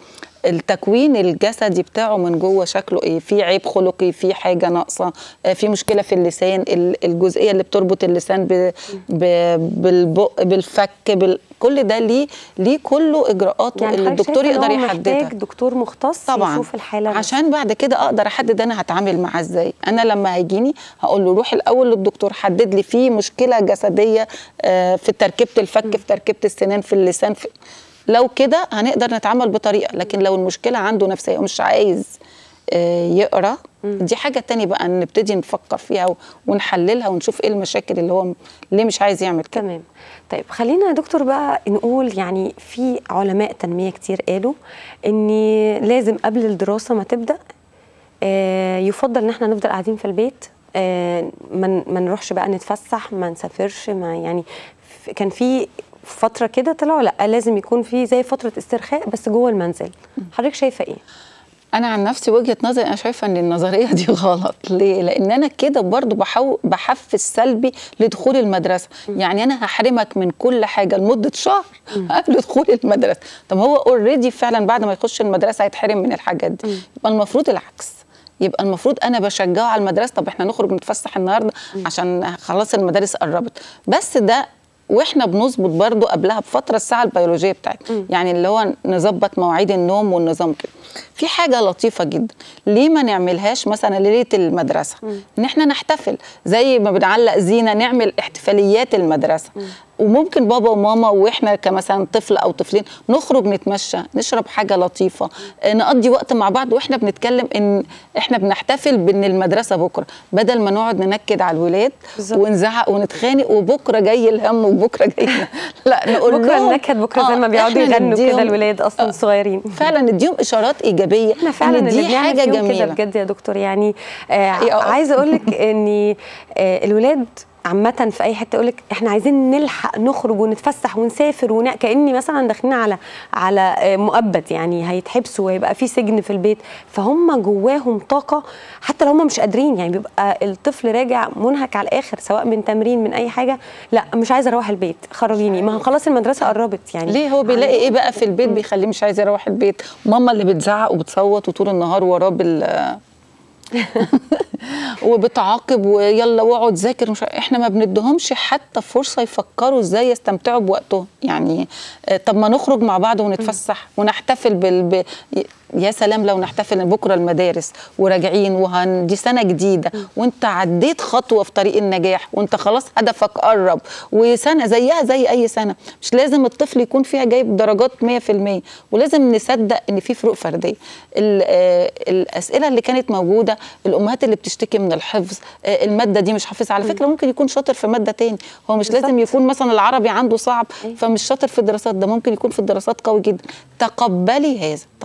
Speaker 2: التكوين الجسدي بتاعه من جوه شكله ايه في عيب خلقي في حاجه ناقصه آه، في مشكله في اللسان ال- الجزئيه اللي بتربط اللسان ب ب بالبق بالفك بال كل ده ليه ليه كله اجراءاته
Speaker 1: يعني
Speaker 2: اللي
Speaker 1: حضرتك
Speaker 2: الدكتور
Speaker 1: شايفة إن
Speaker 2: يقدر
Speaker 1: هو
Speaker 2: يحددها
Speaker 1: محتاج دكتور مختص
Speaker 2: طبعا
Speaker 1: يشوف الحاله بس.
Speaker 2: عشان بعد كده اقدر احدد انا هتعامل معاه ازاي انا لما هيجيني هقول له روح الاول للدكتور حدد لي في مشكله جسديه آه، في تركيبه الفك في تركيبه السنان في اللسان في لو كده هنقدر نتعامل بطريقه لكن لو المشكله عنده نفسيه ومش عايز آه، يقرا دي حاجه تانية بقى نبتدي نفكر فيها و- ونحللها ونشوف ايه المشاكل اللي هو م- ليه مش عايز يعمل كده
Speaker 1: تمام طيب خلينا يا دكتور بقى نقول يعني في علماء تنميه كتير قالوا ان لازم قبل الدراسه ما تبدا آه، يفضل ان احنا نفضل قاعدين في البيت آه، ما ن- ما نروحش بقى نتفسح ما نسافرش ما يعني ف- كان في فتره كده طلعوا لا لازم يكون في زي فتره استرخاء بس جوه المنزل حضرتك شايفه ايه
Speaker 2: انا عن نفسي وجهه نظري انا شايفه ان النظريه دي غلط ليه لان انا كده برضو بحو بحفز سلبي لدخول المدرسه يعني انا هحرمك من كل حاجه لمده شهر قبل دخول المدرسه طب هو اوريدي فعلا بعد ما يخش المدرسه هيتحرم من الحاجات دي يبقى المفروض العكس يبقى المفروض انا بشجعه على المدرسه طب احنا نخرج نتفسح النهارده عشان خلاص المدارس قربت بس ده واحنا بنظبط برضو قبلها بفتره الساعه البيولوجيه بتاعتنا يعني اللي هو نظبط مواعيد النوم والنظام كده في حاجه لطيفه جدا ليه ما نعملهاش مثلا ليله المدرسه ان احنا نحتفل زي ما بنعلق زينه نعمل احتفاليات المدرسه وممكن بابا وماما واحنا كمثلا طفل او طفلين نخرج نتمشى نشرب حاجه لطيفه آه، نقضي وقت مع بعض واحنا بنتكلم ان احنا بنحتفل بان المدرسه بكره بدل ما نقعد ننكد على الولاد
Speaker 1: بالظبط.
Speaker 2: ونزعق ونتخانق وبكره جاي الهم وبكره جاي لا نقول
Speaker 1: بكره
Speaker 2: لهم
Speaker 1: النكد بكره زي
Speaker 2: آه،
Speaker 1: ما بيقعدوا
Speaker 2: إحنا
Speaker 1: يغنوا
Speaker 2: نديهم-
Speaker 1: كده الولاد اصلا
Speaker 2: آه،
Speaker 1: الصغيرين
Speaker 2: فعلا نديهم اشارات ايجابيه
Speaker 1: احنا فعلا
Speaker 2: إن
Speaker 1: اللي
Speaker 2: دي
Speaker 1: بنعمل
Speaker 2: حاجه
Speaker 1: فيهم كده
Speaker 2: جميله
Speaker 1: بجد يا دكتور يعني آه
Speaker 2: إيه، آه.
Speaker 1: عايزه اقول لك ان آه الولاد عامة في أي حتة يقول لك إحنا عايزين نلحق نخرج ونتفسح ونسافر ون... كأني مثلا داخلين على على آه، مؤبد يعني هيتحبسوا ويبقى في سجن في البيت فهم جواهم طاقة حتى لو هم مش قادرين يعني بيبقى الطفل راجع منهك على الآخر سواء من تمرين من أي حاجة لا مش عايزة أروح البيت خرجيني ما هو خلاص المدرسة قربت يعني
Speaker 2: ليه هو بيلاقي ايه بقى في البيت بيخليه مش عايز يروح البيت ماما اللي بتزعق وبتصوت وطول النهار وراه بال وبتعاقب ويلا واقعد ذاكر مش عارف- احنا ما بندهمش حتى فرصه يفكروا ازاي يستمتعوا بوقتهم يعني آه، طب ما نخرج مع بعض ونتفسح ونحتفل بال ب... يا سلام لو نحتفل بكره المدارس وراجعين وهن دي سنه جديده وانت عديت خطوه في طريق النجاح وانت خلاص هدفك قرب وسنه زيها زي اي سنه مش لازم الطفل يكون فيها جايب درجات 100% ولازم نصدق ان في فروق فرديه ال- آه، الاسئله اللي كانت موجوده الامهات اللي بتشتكي من الحفظ آه، الماده دي مش حافظها على فكره ممكن يكون شاطر في ماده تاني هو مش لازم
Speaker 1: بالظبط.
Speaker 2: يكون مثلا العربي عنده صعب فمش شاطر في الدراسات ده ممكن يكون في الدراسات قوي جدا تقبلي هذا تقبلي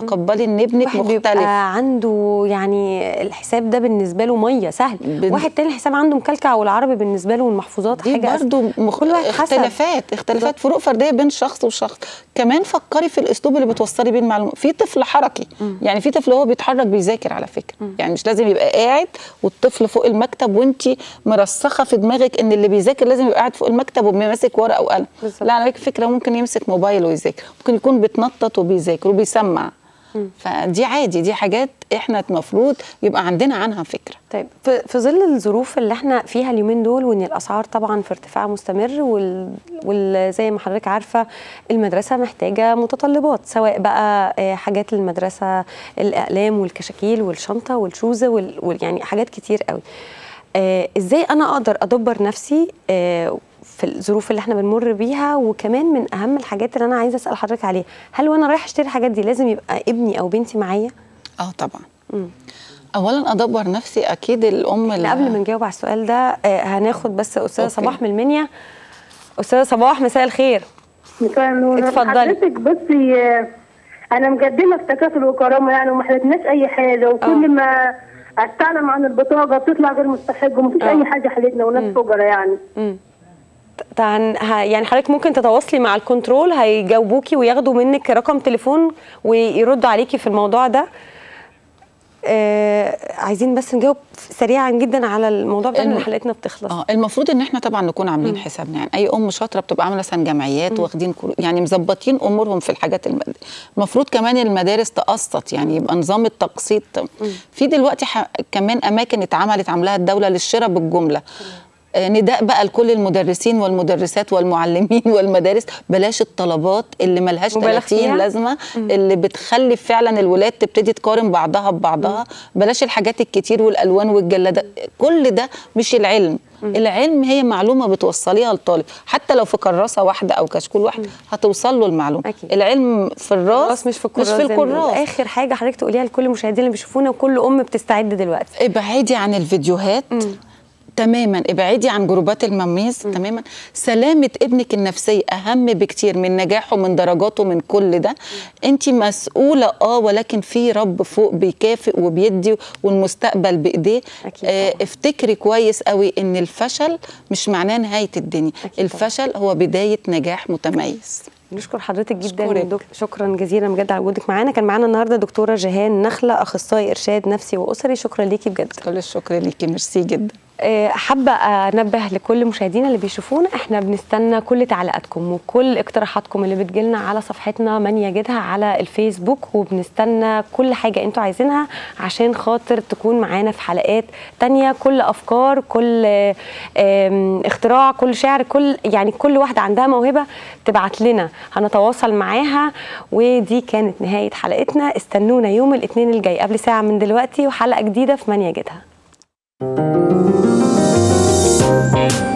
Speaker 2: ان ابنك
Speaker 1: واحد
Speaker 2: مختلف
Speaker 1: بيبقى عنده يعني الحساب ده بالنسبه له ميه سهل
Speaker 2: بن-
Speaker 1: واحد تاني الحساب عنده مكلكع والعربي بالنسبه له والمحفوظات
Speaker 2: دي
Speaker 1: حاجه
Speaker 2: برضو مخ...
Speaker 1: كل واحد حسب.
Speaker 2: اختلافات اختلافات فروق فرديه بين شخص وشخص كمان فكري في الاسلوب اللي بتوصلي بيه المعلومه في طفل حركي يعني في طفل وهو بيتحرك بيذاكر على فكره يعني مش لازم يبقى قاعد والطفل فوق المكتب وانت مرسخه في دماغك ان اللي بيذاكر لازم يبقى قاعد فوق المكتب وماسك ورقه وقلم
Speaker 1: بالظبط.
Speaker 2: لا على فكره ممكن يمسك موبايل ويذاكر ممكن يكون بيتنطط وبيذاكر وبيسمع فدي عادي دي حاجات احنا المفروض يبقى عندنا عنها فكره
Speaker 1: طيب في في ظل الظروف اللي احنا فيها اليومين دول وان الاسعار طبعا في ارتفاع مستمر وال, وال زي ما حضرتك عارفه المدرسه محتاجه متطلبات سواء بقى آه، حاجات للمدرسه الاقلام والكشاكيل والشنطه والشوزه وال, وال يعني حاجات كتير قوي آه، ازاي انا اقدر ادبر نفسي آه، في الظروف اللي احنا بنمر بيها وكمان من اهم الحاجات اللي انا عايزه اسال حضرتك عليها هل وانا رايحه اشتري الحاجات دي لازم يبقى ابني او بنتي معايا
Speaker 2: اه طبعا اولا ادبر نفسي اكيد الام
Speaker 1: لا قبل ما نجاوب على السؤال ده آه، هناخد بس استاذه
Speaker 2: أوكي.
Speaker 1: صباح من المنيا استاذه صباح مساء الخير
Speaker 9: مساء النور
Speaker 1: اتفضلي.
Speaker 9: حضرتك بصي آه، انا مقدمه في تكافل وكرامه يعني وما حلتناش اي حاجه وكل
Speaker 1: آه.
Speaker 9: ما استعلم عن البطاقه بتطلع غير مستحق ومفيش
Speaker 1: آه.
Speaker 9: اي حاجه حلتنا وناس فقراء يعني
Speaker 1: طبعا ه- يعني حضرتك ممكن تتواصلي مع الكنترول هيجاوبوكي وياخدوا منك رقم تليفون ويردوا عليكي في الموضوع ده آه عايزين بس نجاوب سريعا جدا على الموضوع ده
Speaker 2: الم-
Speaker 1: لان حلقتنا بتخلص
Speaker 2: اه المفروض ان احنا طبعا نكون عاملين حسابنا يعني اي ام شاطره بتبقى عامله مثلا جمعيات واخدين كرو- يعني مظبطين امورهم في الحاجات الماديه المفروض كمان المدارس تقسط يعني يبقى نظام التقسيط في دلوقتي ح... كمان اماكن اتعملت عاملاها الدوله للشراء بالجمله آه، نداء بقى لكل المدرسين والمدرسات والمعلمين والمدارس بلاش الطلبات اللي ملهاش
Speaker 1: مبالغ
Speaker 2: 30
Speaker 1: فيها؟
Speaker 2: لازمه اللي بتخلي فعلا الولاد تبتدي تقارن بعضها ببعضها بلاش الحاجات الكتير والالوان والجلادات كل ده مش العلم العلم هي معلومه بتوصليها للطالب حتى لو في كراسه واحده او كشكول واحد هتوصل له المعلومه
Speaker 1: أكيد.
Speaker 2: العلم في الراس
Speaker 1: خلاص مش في الكراس
Speaker 2: مش في
Speaker 1: زي ما بنقول.
Speaker 2: الكراس
Speaker 1: اخر حاجه حضرتك تقوليها لكل المشاهدين اللي بيشوفونا وكل ام بتستعد دلوقتي
Speaker 2: ابعدي عن الفيديوهات تماما ابعدي عن جروبات المميز تماما سلامة ابنك النفسية أهم بكتير من نجاحه من درجاته من كل ده انت مسؤولة اه ولكن في رب فوق بيكافئ وبيدي والمستقبل بإيديه
Speaker 1: أكيد
Speaker 2: آه
Speaker 1: طبعاً.
Speaker 2: افتكري كويس قوي ان الفشل مش معناه نهاية الدنيا
Speaker 1: أكيد
Speaker 2: الفشل هو بداية نجاح متميز
Speaker 1: نشكر حضرتك جدا
Speaker 2: أشكرك.
Speaker 1: دك... شكرا جزيلا بجد على وجودك معانا كان معانا النهارده دكتوره جيهان نخله اخصائي ارشاد نفسي واسري شكرا ليكي بجد
Speaker 2: كل الشكر ليكي ميرسي جدا
Speaker 1: آه، حابه انبه لكل مشاهدينا اللي بيشوفونا احنا بنستنى كل تعليقاتكم وكل اقتراحاتكم اللي بتجيلنا على صفحتنا من يجدها على الفيسبوك وبنستنى كل حاجه انتوا عايزينها عشان خاطر تكون معانا في حلقات تانية كل افكار كل آه، آم، اختراع كل شعر كل يعني كل واحده عندها موهبه تبعت لنا هنتواصل معاها ودي كانت نهايه حلقتنا استنونا يوم الاثنين الجاي قبل ساعه من دلوقتي وحلقه جديده في من يجدها